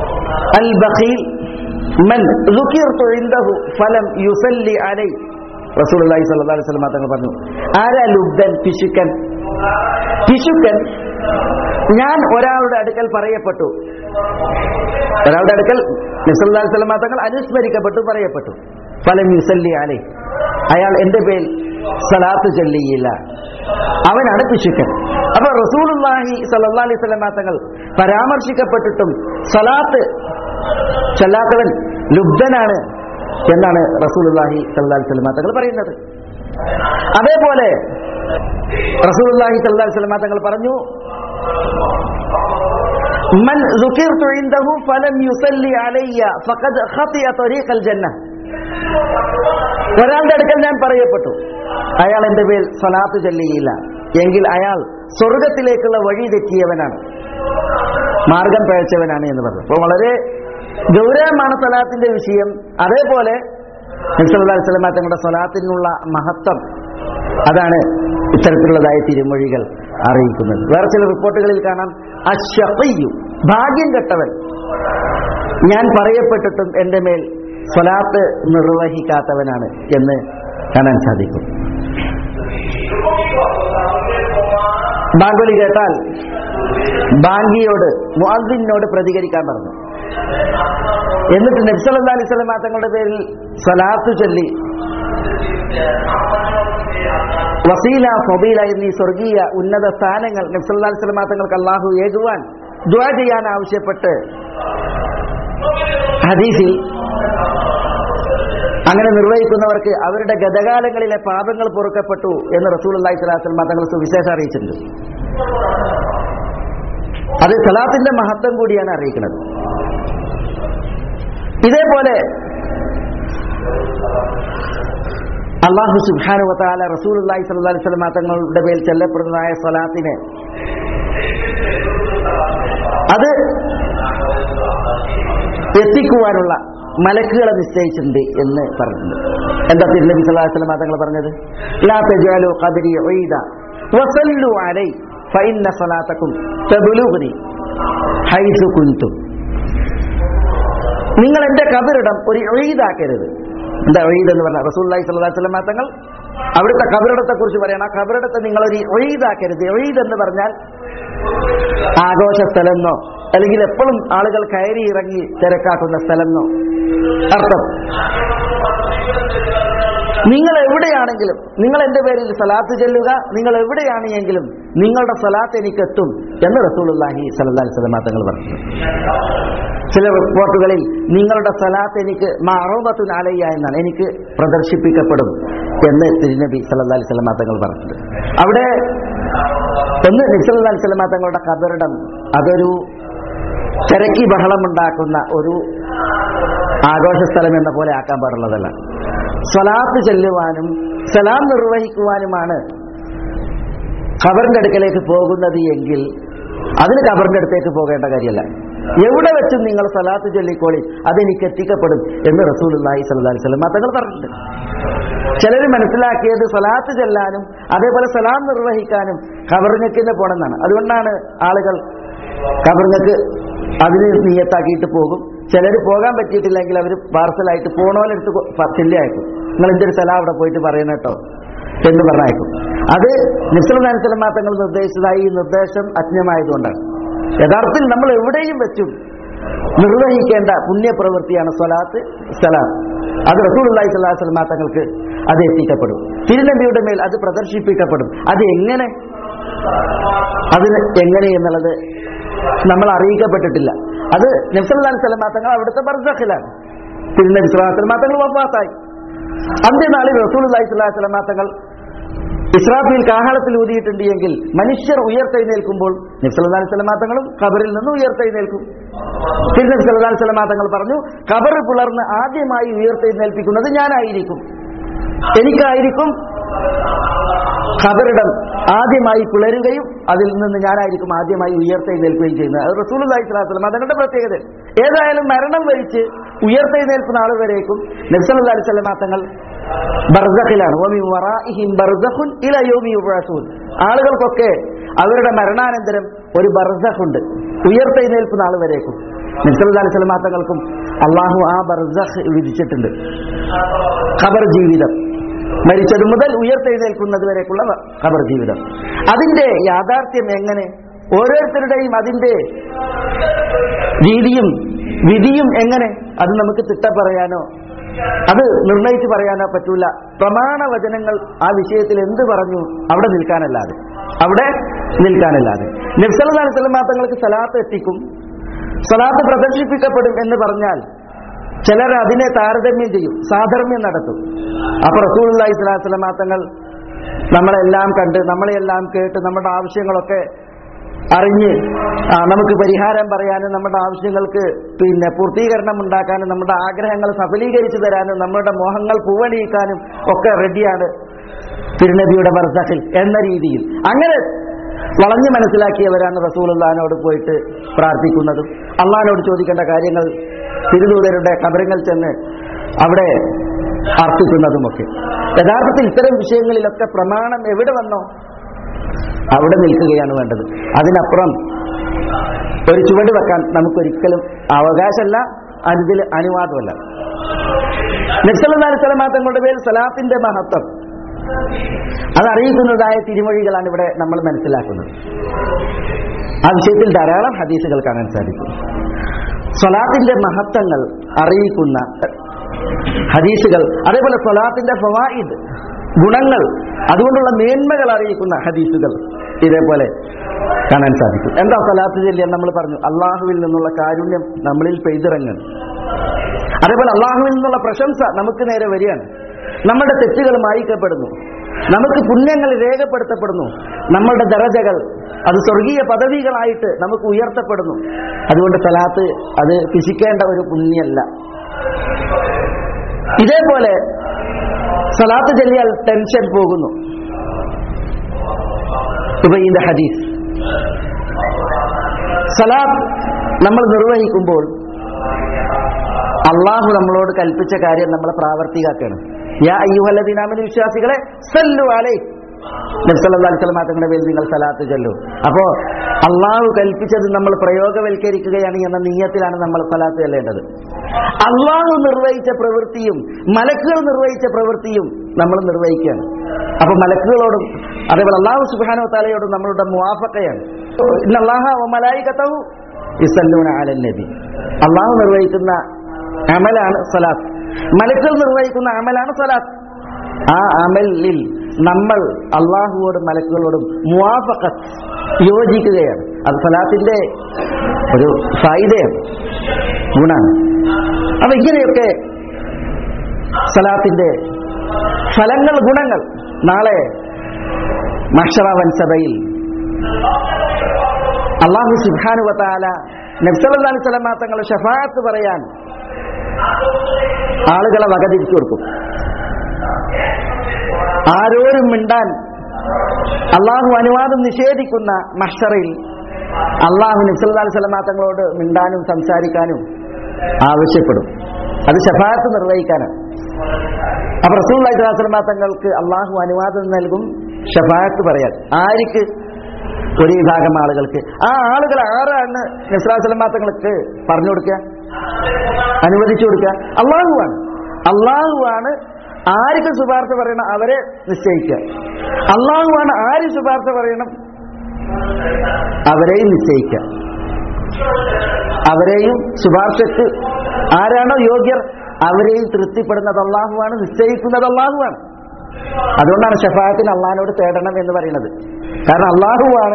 അൽ ബഖീൽ മൻ ذكرت عنده فلم يصلي علي റസൂൽ അള്ളാഹി സല്ലാ അലൈഹി സ്വലമ തങ്ങൾ പറഞ്ഞു ആരാ ലുബ്ധൻ പിശുക്കൻ പിശുക്കൻ ഞാൻ ഒരാളുടെ അടുക്കൽ പറയപ്പെട്ടു ഒരാളുടെ അടുക്കൽ നിസല്ലാ സ്വലമ തങ്ങൾ അനുസ്മരിക്കപ്പെട്ടു പറയപ്പെട്ടു ഫലം യുസല്ലി അലൈ അയാൾ എന്റെ പേൽ സലാത്ത് ചൊല്ലിയില്ല അവനാണ് പിശുക്കൻ അപ്പൊ റസൂലുള്ളാഹി സല്ലല്ലാഹു അലൈഹി വസല്ലം തങ്ങൾ പരാമർശിക്കപ്പെട്ടിട്ടും സലാത്ത് ചൊല്ലാത്തവൻ ലുബ്ധനാണ് എന്നാണ് റസൂലുള്ളാഹി സല്ലല്ലാഹു അലൈഹി വസല്ലം തങ്ങൾ പറയുന്നത് അതേപോലെ റസൂലുള്ളാഹി സല്ലല്ലാഹു അലൈഹി വസല്ലം തങ്ങൾ പറഞ്ഞു മൻ ذكرت عنده فلم يصلي علي فقد خطئ طريق الجنه ഒരാളുടെ അടുക്കൽ ഞാൻ പറയപ്പെട്ടു അയാൾ എന്റെ പേരിൽ സ്വലാത്ത് ചൊല്ലിയില്ല എങ്കിൽ അയാൾ സ്വർഗത്തിലേക്കുള്ള വഴി തെറ്റിയവനാണ് മാർഗം പഴച്ചവനാണ് എന്ന് പറഞ്ഞു അപ്പോൾ വളരെ ഗൗരവമാണ് സ്വലാത്തിന്റെ വിഷയം അതേപോലെ സ്വലാ തങ്ങളുടെ സ്വലാത്തിനുള്ള മഹത്വം അതാണ് ഇത്തരത്തിലുള്ളതായ തിരുമൊഴികൾ അറിയിക്കുന്നത് വേറെ ചില റിപ്പോർട്ടുകളിൽ കാണാം അശ്വയ്യു ഭാഗ്യം കെട്ടവൻ ഞാൻ പറയപ്പെട്ടിട്ടും എന്റെ മേൽ സ്വലാത്ത് നിർവഹിക്കാത്തവനാണ് എന്ന് കാണാൻ സാധിക്കും ബാങ്കുലി കേട്ടാൽ ബാങ്കിയോട് മുഅദ്ദിനോട് പ്രതികരിക്കാൻ പറഞ്ഞു എന്നിട്ട് നബ്സല്ലാ അലൈഹി സ്വലമ തങ്ങളുടെ പേരിൽ സ്വലാത്ത് ചൊല്ലി വസീല ഫബീല എന്നീ സ്വർഗീയ ഉന്നത സ്ഥാനങ്ങൾ നബ്സല്ലാ അലൈഹി സ്വലമ തങ്ങൾക്ക് അള്ളാഹു ഏകുവാൻ ദ്വാ ചെയ്യാൻ ആവശ്യപ്പെട്ട് ഹദീസിൽ അങ്ങനെ നിർവഹിക്കുന്നവർക്ക് അവരുടെ ഗതകാലങ്ങളിലെ പാപങ്ങൾ പൊറുക്കപ്പെട്ടു എന്ന് റസൂൽ അള്ളാഹി സ്വലാസ്ലമ തങ്ങൾ സുവിശേഷം അറിയിച്ചിട്ടുണ്ട് അത് സലാത്തിന്റെ മഹത്വം കൂടിയാണ് അറിയിക്കുന്നത് ഇതേപോലെ അള്ളാഹു സുബാനു വത്താല റസൂൽ അള്ളാഹി സ്വല്ലാ അലൈഹി സ്വലമ തങ്ങളുടെ പേരിൽ ചെല്ലപ്പെടുന്നതായ സ്വലാത്തിനെ അത് എത്തിക്കുവാനുള്ള മലക്കുകളെ നിശ്ചയിച്ചിട്ടുണ്ട് എന്ന് പറഞ്ഞിട്ടുണ്ട് എന്താ തിരുനബി സല്ലല്ലാഹു അലൈഹി വസല്ലം തങ്ങൾ പറഞ്ഞത് ലാ തജാലു ഖബരി ഉഈദ വസല്ലു അലൈ ഫഇന്ന സലാത്തക്കും തബ്ലുഗ്നി ഹൈസു കുൻതും നിങ്ങൾ എന്റെ കബറിടം ഒരു ഒഴീതാക്കരുത് എന്താ ഒഴീദ് എന്ന് പറഞ്ഞാൽ റസൂല്ലി സ്വല്ലല്ലാഹു അലൈഹി വസല്ലം തങ്ങൾ അവിടുത്തെ കബറിടത്തെ കുറിച്ച് പറയണം ആ കബറിടത്തെ നിങ്ങൾ ഒരു ഒഴീതാക്കരുത് ഒഴീദ് എന്ന് പറഞ്ഞാൽ ആഘോഷ സ്ഥലമെന്നോ അല്ലെങ്കിൽ എപ്പോഴും ആളുകൾ കയറി ഇറങ്ങി തിരക്കാക്കുന്ന സ്ഥലമെന്നോ അർത്ഥം നിങ്ങൾ എവിടെയാണെങ്കിലും നിങ്ങൾ എന്റെ പേരിൽ സലാത്ത് ചെല്ലുക നിങ്ങൾ എവിടെയാണ് എങ്കിലും നിങ്ങളുടെ സലാത്ത് എനിക്ക് എത്തും എന്ന് റസൂലുള്ളാഹി സല്ലല്ലാഹി അലൈഹി വസല്ലം തങ്ങൾ പറഞ്ഞു ചില റിപ്പോർട്ടുകളിൽ നിങ്ങളുടെ സലാത്ത് എനിക്ക് മാറോബത്തുൻ അലയ്യ എന്നാണ് എനിക്ക് പ്രദർശിപ്പിക്കപ്പെടും എന്ന് തിരുനബി സല്ലല്ലാഹി അലൈഹി വസല്ലം തങ്ങൾ പറഞ്ഞത് അവിടെ ഒന്ന് നിസലല്ലാ അലൈഹി വസല്ലം തങ്ങളുടെ കബറിടം അതൊരു തിരക്കി ബഹളമുണ്ടാക്കുന്ന ഒരു ആഘോഷ സ്ഥലം എന്ന പോലെ ആക്കാൻ പാടുള്ളതല്ല സ്വലാത്ത് ചെല്ലുവാനും സലാം നിർവഹിക്കുവാനുമാണ് ഖബറിന്റെ അടുക്കലേക്ക് പോകുന്നത് എങ്കിൽ അതിന് ഖബറിന്റെ അടുത്തേക്ക് പോകേണ്ട കാര്യമല്ല എവിടെ വെച്ചും നിങ്ങൾ സലാത്ത് ചൊല്ലിക്കോളി അതെനിക്ക് എത്തിക്കപ്പെടും എന്ന് റസൂൽ അള്ളാഹി സല്ലല്ലാഹി അലൈഹി വസല്ലം തങ്ങൾ പറഞ്ഞിട്ടുണ്ട് ചിലർ മനസ്സിലാക്കിയത് സലാത്ത് ചെല്ലാനും അതേപോലെ സലാം നിർവഹിക്കാനും ഖബറിങ്ങക്ക് തന്നെ പോകണമെന്നാണ് അതുകൊണ്ടാണ് ആളുകൾ ഖബറിങ്ങക്ക് അതിന് നീയത്താക്കിയിട്ട് പോകും ചിലർ പോകാൻ പറ്റിയിട്ടില്ലെങ്കിൽ അവർ പാർസലായിട്ട് പോണോലെടുത്ത് ചെല്ലി അയക്കും നിങ്ങൾ എന്തൊരു സ്ഥലം അവിടെ പോയിട്ട് പറയണം കേട്ടോ എന്ന് പറഞ്ഞയക്കും അത് നിസ്ലമാനത്തിലമാ തങ്ങൾ നിർദ്ദേശിച്ചതായി ഈ നിർദ്ദേശം അജ്ഞമായതുകൊണ്ടാണ് യഥാർത്ഥത്തിൽ നമ്മൾ എവിടെയും വെച്ചും നിർവഹിക്കേണ്ട പുണ്യപ്രവൃത്തിയാണ് സ്വലാത്ത് സലാം അത് റസൂലുള്ളാഹി സ്വല്ലല്ലാഹു അലൈഹി വസല്ലം തങ്ങൾക്ക് അത് എത്തിക്കപ്പെടും തിരുനബിയുടെ മേൽ അത് പ്രദർശിപ്പിക്കപ്പെടും അത് എങ്ങനെ അതിന് എങ്ങനെ എന്നുള്ളത് നമ്മൾ അറിയിക്കപ്പെട്ടിട്ടില്ല അത് നബ്സല്ലാ സ്വലമാ തങ്ങൾ അവിടുത്തെ ബർസഖിലാണ് തിരുനബി സ്വലാഹു സ്വലമാ തങ്ങൾ വഫാത്തായി അന്ത്യനാളിൽ റസൂൽ അള്ളാഹി സ്വലാഹു സ്വലമാ തങ്ങൾ ഇസ്രാഫിൽ കാഹളത്തിൽ ഊതിയിട്ടുണ്ട് എങ്കിൽ മനുഷ്യർ ഉയർത്തെഴുന്നേൽക്കുമ്പോൾ നബ്സല്ലാ സ്വലമാ തങ്ങളും ഖബറിൽ നിന്ന് ഉയർത്തെഴുന്നേൽക്കും തിരുനബി സല്ലല്ലാഹു അലൈഹി വസല്ലം തങ്ങൾ പറഞ്ഞു ഖബർ പുലർന്ന് ആദ്യമായി ഉയർത്തെഴുന്നേൽപ്പിക്കുന്നത് ഞാനായിരിക്കും എനിക്കായിരിക്കും ഖബറിടം ആദ്യമായി പിളരുകയും അതിൽ നിന്ന് ഞാനായിരിക്കും ആദ്യമായി ഉയർത്തെഴുന്നേൽക്കുകയും ചെയ്യുന്നത് അത് റസൂലുള്ളാഹി സ്വല്ലല്ലാഹു അലൈഹി വസല്ലം അതങ്ങളുടെ പ്രത്യേകത ഏതായാലും മരണം വരിച്ച് ഉയർത്തെഴുന്നേൽക്കുന്ന ആൾ വരേക്കും നബ്സല്ലാ അലൈഹി വസല്ലം തങ്ങൾ ബർസഖിലാണ് വമിൻ വറാഇഹിം ബർസഖുൻ ഇലാ യൗമി യുബ്അസൂൻ ആളുകൾക്കൊക്കെ അവരുടെ മരണാനന്തരം ഒരു ബർസഖുണ്ട് ഉയർത്തെഴുന്നേൽക്കുന്ന ആൾ വരേക്കും നബ്സല്ലാ അലൈഹി വസല്ലം തങ്ങൾക്കും അള്ളാഹു ആ ബർസഖ് വിധിച്ചിട്ടുണ്ട് ഖബർ ജീവിതം മരിച്ചത് മുതൽ ഉയർത്തെഴുന്നേൽക്കുന്നത് വരേക്കുള്ള ഖബർ ജീവിതം അതിന്റെ യാഥാർത്ഥ്യം എങ്ങനെ ഓരോരുത്തരുടെയും അതിന്റെ രീതിയും വിധിയും എങ്ങനെ അത് നമുക്ക് തിട്ട പറയാനോ അത് നിർണയിച്ച് പറയാനോ പറ്റൂല പ്രമാണ വചനങ്ങൾ ആ വിഷയത്തിൽ എന്ത് പറഞ്ഞു അവിടെ നിൽക്കാനല്ലാതെ അവിടെ നിൽക്കാനല്ലാതെ നബ്സലാസ്ലം തങ്ങൾക്ക് സലാത്ത് എത്തിക്കും സലാത്ത് പ്രദർശിപ്പിക്കപ്പെടും എന്ന് പറഞ്ഞാൽ ചിലർ അതിനെ താരതമ്യം ചെയ്യും സാധർമ്യം നടത്തും അപ്പൊ റസൂലി സ്വലാസ്ലം തങ്ങൾ നമ്മളെല്ലാം കണ്ട് നമ്മളെല്ലാം കേട്ട് നമ്മുടെ ആവശ്യങ്ങളൊക്കെ അറിഞ്ഞ് ആ, നമുക്ക് പരിഹാരം പറയാനും നമ്മുടെ ആവശ്യങ്ങൾക്ക് പിന്നെ പൂർത്തീകരണം ഉണ്ടാക്കാനും നമ്മുടെ ആഗ്രഹങ്ങൾ സഫലീകരിച്ചു തരാനും നമ്മുടെ മോഹങ്ങൾ പൂവണിയിക്കാനും ഒക്കെ റെഡിയാണ് തിരുനബിയുടെ ബർസഖിൽ എന്ന രീതിയിൽ അങ്ങനെ വളഞ്ഞു മനസ്സിലാക്കിയവരാണ് റസൂലുള്ളഹാനോട് പോയിട്ട് പ്രാർത്ഥിക്കുന്നതും അള്ളഹാനോട് ചോദിക്കേണ്ട കാര്യങ്ങൾ തിരുദൂതരുടെ കബരങ്ങൾ ചെന്ന് അവിടെ അർപ്പിക്കുന്നതുമൊക്കെ യഥാർത്ഥത്തിൽ ഇത്തരം വിഷയങ്ങളിലൊക്കെ പ്രമാണം എവിടെ വന്നോ അവിടെ നിൽക്കുകയാണ് വേണ്ടത് അതിനപ്പുറം ഒരു ചുവട് വെക്കാൻ നമുക്കൊരിക്കലും അവകാശമല്ല അതിൽ അനുവാദമല്ല നബ്സല്ലാ സ്വലമാ തങ്ങളുടെ പേരിൽ സലാത്തിന്റെ മഹത്വം അതറിയിക്കുന്നതായ തിരുമൊഴികളാണ് ഇവിടെ നമ്മൾ മനസ്സിലാക്കുന്നത് ആ വിഷയത്തിൽ ധാരാളം ഹദീസുകൾ കാണാൻ സാധിക്കും സ്വലാത്തിന്റെ മഹത്വങ്ങൾ അറിയിക്കുന്ന ഹദീസുകൾ അതേപോലെ സ്വലാത്തിന്റെ ഫവായിദ് ഗുണങ്ങൾ അതുകൊണ്ടുള്ള മേന്മകൾ അറിയിക്കുന്ന ഹദീസുകൾ ഇതേപോലെ കാണാൻ സാധിക്കും എന്താ സ്വലാത്ത് ചൊല്ലിയാൽ നമ്മൾ പറഞ്ഞു അള്ളാഹുവിൽ നിന്നുള്ള കാരുണ്യം നമ്മളിൽ പെയ്തിറങ്ങുന്നു അതേപോലെ അള്ളാഹുവിൽ നിന്നുള്ള പ്രശംസ നമുക്ക് നേരെ വരികയാണ് നമ്മുടെ തെറ്റുകൾ മായിക്കപ്പെടുന്നു നമുക്ക് പുണ്യങ്ങൾ രേഖപ്പെടുത്തപ്പെടുന്നു നമ്മളുടെ ദറജകൾ അത് സ്വർഗീയ പദവികളായിട്ട് നമുക്ക് ഉയർത്തപ്പെടുന്നു അതുകൊണ്ട് സലാത്ത് അത് പിശിക്കേണ്ട ഒരു പുണ്യല്ല ഇതേപോലെ സലാത്ത് ചൊല്ലിയാൽ ടെൻഷൻ പോകുന്നു ഉബൈന്റെ ഹദീസ് സലാത്ത് നമ്മൾ നിർവഹിക്കുമ്പോൾ അള്ളാഹു നമ്മളോട് കൽപ്പിച്ച കാര്യം നമ്മൾ പ്രാവർത്തികാക്കണം യാ അയ്യുഹല്ലദീനാമിന് വിശ്വാസികളെ സല്ലു അലൈ നബ്സല്ലാസ്ലമാ തങ്ങളുടെ പേരിൽ നിങ്ങൾ സലാത്ത് ചൊല്ലു അപ്പോ അള്ളാഹു കൽപ്പിച്ചത് നമ്മൾ പ്രയോഗവൽക്കരിക്കുകയാണ് എന്ന നീയത്തിലാണ് നമ്മൾ സലാത്ത് ചെല്ലേണ്ടത് അള്ളാഹു നിർവഹിച്ച പ്രവൃത്തിയും മലക്കുകൾ നിർവഹിച്ച പ്രവൃത്തിയും നമ്മൾ നിർവഹിക്കുകയാണ് അപ്പൊ മലക്കുകളോടും അതേപോലെ അള്ളാഹു സുബാനോ താലയോടും നമ്മളുടെ മുവാഫക്കയാണ് മലായിക്കത്തവു ഇസല്ലൂന അലൻ നബി അള്ളാഹു നിർവഹിക്കുന്ന അമലാണ് സലാത്ത് മലക്കുകൾ നിർവഹിക്കുന്ന അമലാണ് സലാത്ത് ആ അമലിൽ നമ്മൾ അള്ളാഹുവോടും മലക്കുകളോടും മുവാഫക്കത്ത് യോജിക്കുകയാണ് അത് സലാത്തിന്റെ ഒരു ഫായിദയാണ് ഗുണാണ് അപ്പൊ ഇങ്ങനെയൊക്കെ സലാത്തിന്റെ ഫലങ്ങൾ ഗുണങ്ങൾ നാളെ മഷറവൻ സഭയിൽ അള്ളാഹു സുബാനുവത്താല നബ്സലി സ്വലമാ തങ്ങളുടെ ഷഫാത്ത് പറയാൻ ആളുകളെ വകതിരിച്ചു കൊടുക്കും ആരോരും മിണ്ടാൻ അള്ളാഹു അനുവാദം നിഷേധിക്കുന്ന മഷറയിൽ അള്ളാഹു നബ്സല്ലാ സ്വലമാ തങ്ങളോട് മിണ്ടാനും സംസാരിക്കാനും ആവശ്യപ്പെടും അത് ഷഫാത്ത് നിർവഹിക്കാനാണ് അപ്പൊ റസൂൽ സ്വലമാ തങ്ങൾക്ക് അള്ളാഹു അനുവാദം നൽകും ഷഫാത്ത് പറയാൻ ആർക്ക് ഒരു വിഭാഗം ആളുകൾക്ക് ആ ആളുകൾ ആരാണ് നസ്രാസ്ലമാ തങ്ങൾക്ക് പറഞ്ഞു കൊടുക്കുക അനുവദിച്ചു കൊടുക്കുക അള്ളാഹുവാണ് അള്ളാഹുവാണ് ആർക്ക് ശുപാർശ പറയണം അവരെ നിശ്ചയിക്കുക അള്ളാഹുവാണ് ആര് ശുപാർശ പറയണം അവരെയും നിശ്ചയിക്കുക അവരെയും ശുപാർശക്ക് ആരാണോ യോഗ്യർ അവരെയും തൃപ്തിപ്പെടുന്നത് അള്ളാഹുവാണ് നിശ്ചയിക്കുന്നത് അള്ളാഹുവാണ് അതുകൊണ്ടാണ് ഷഫാത്തിന് അള്ളാഹിനോട് തേടണം എന്ന് പറയുന്നത് കാരണം അള്ളാഹുവാണ്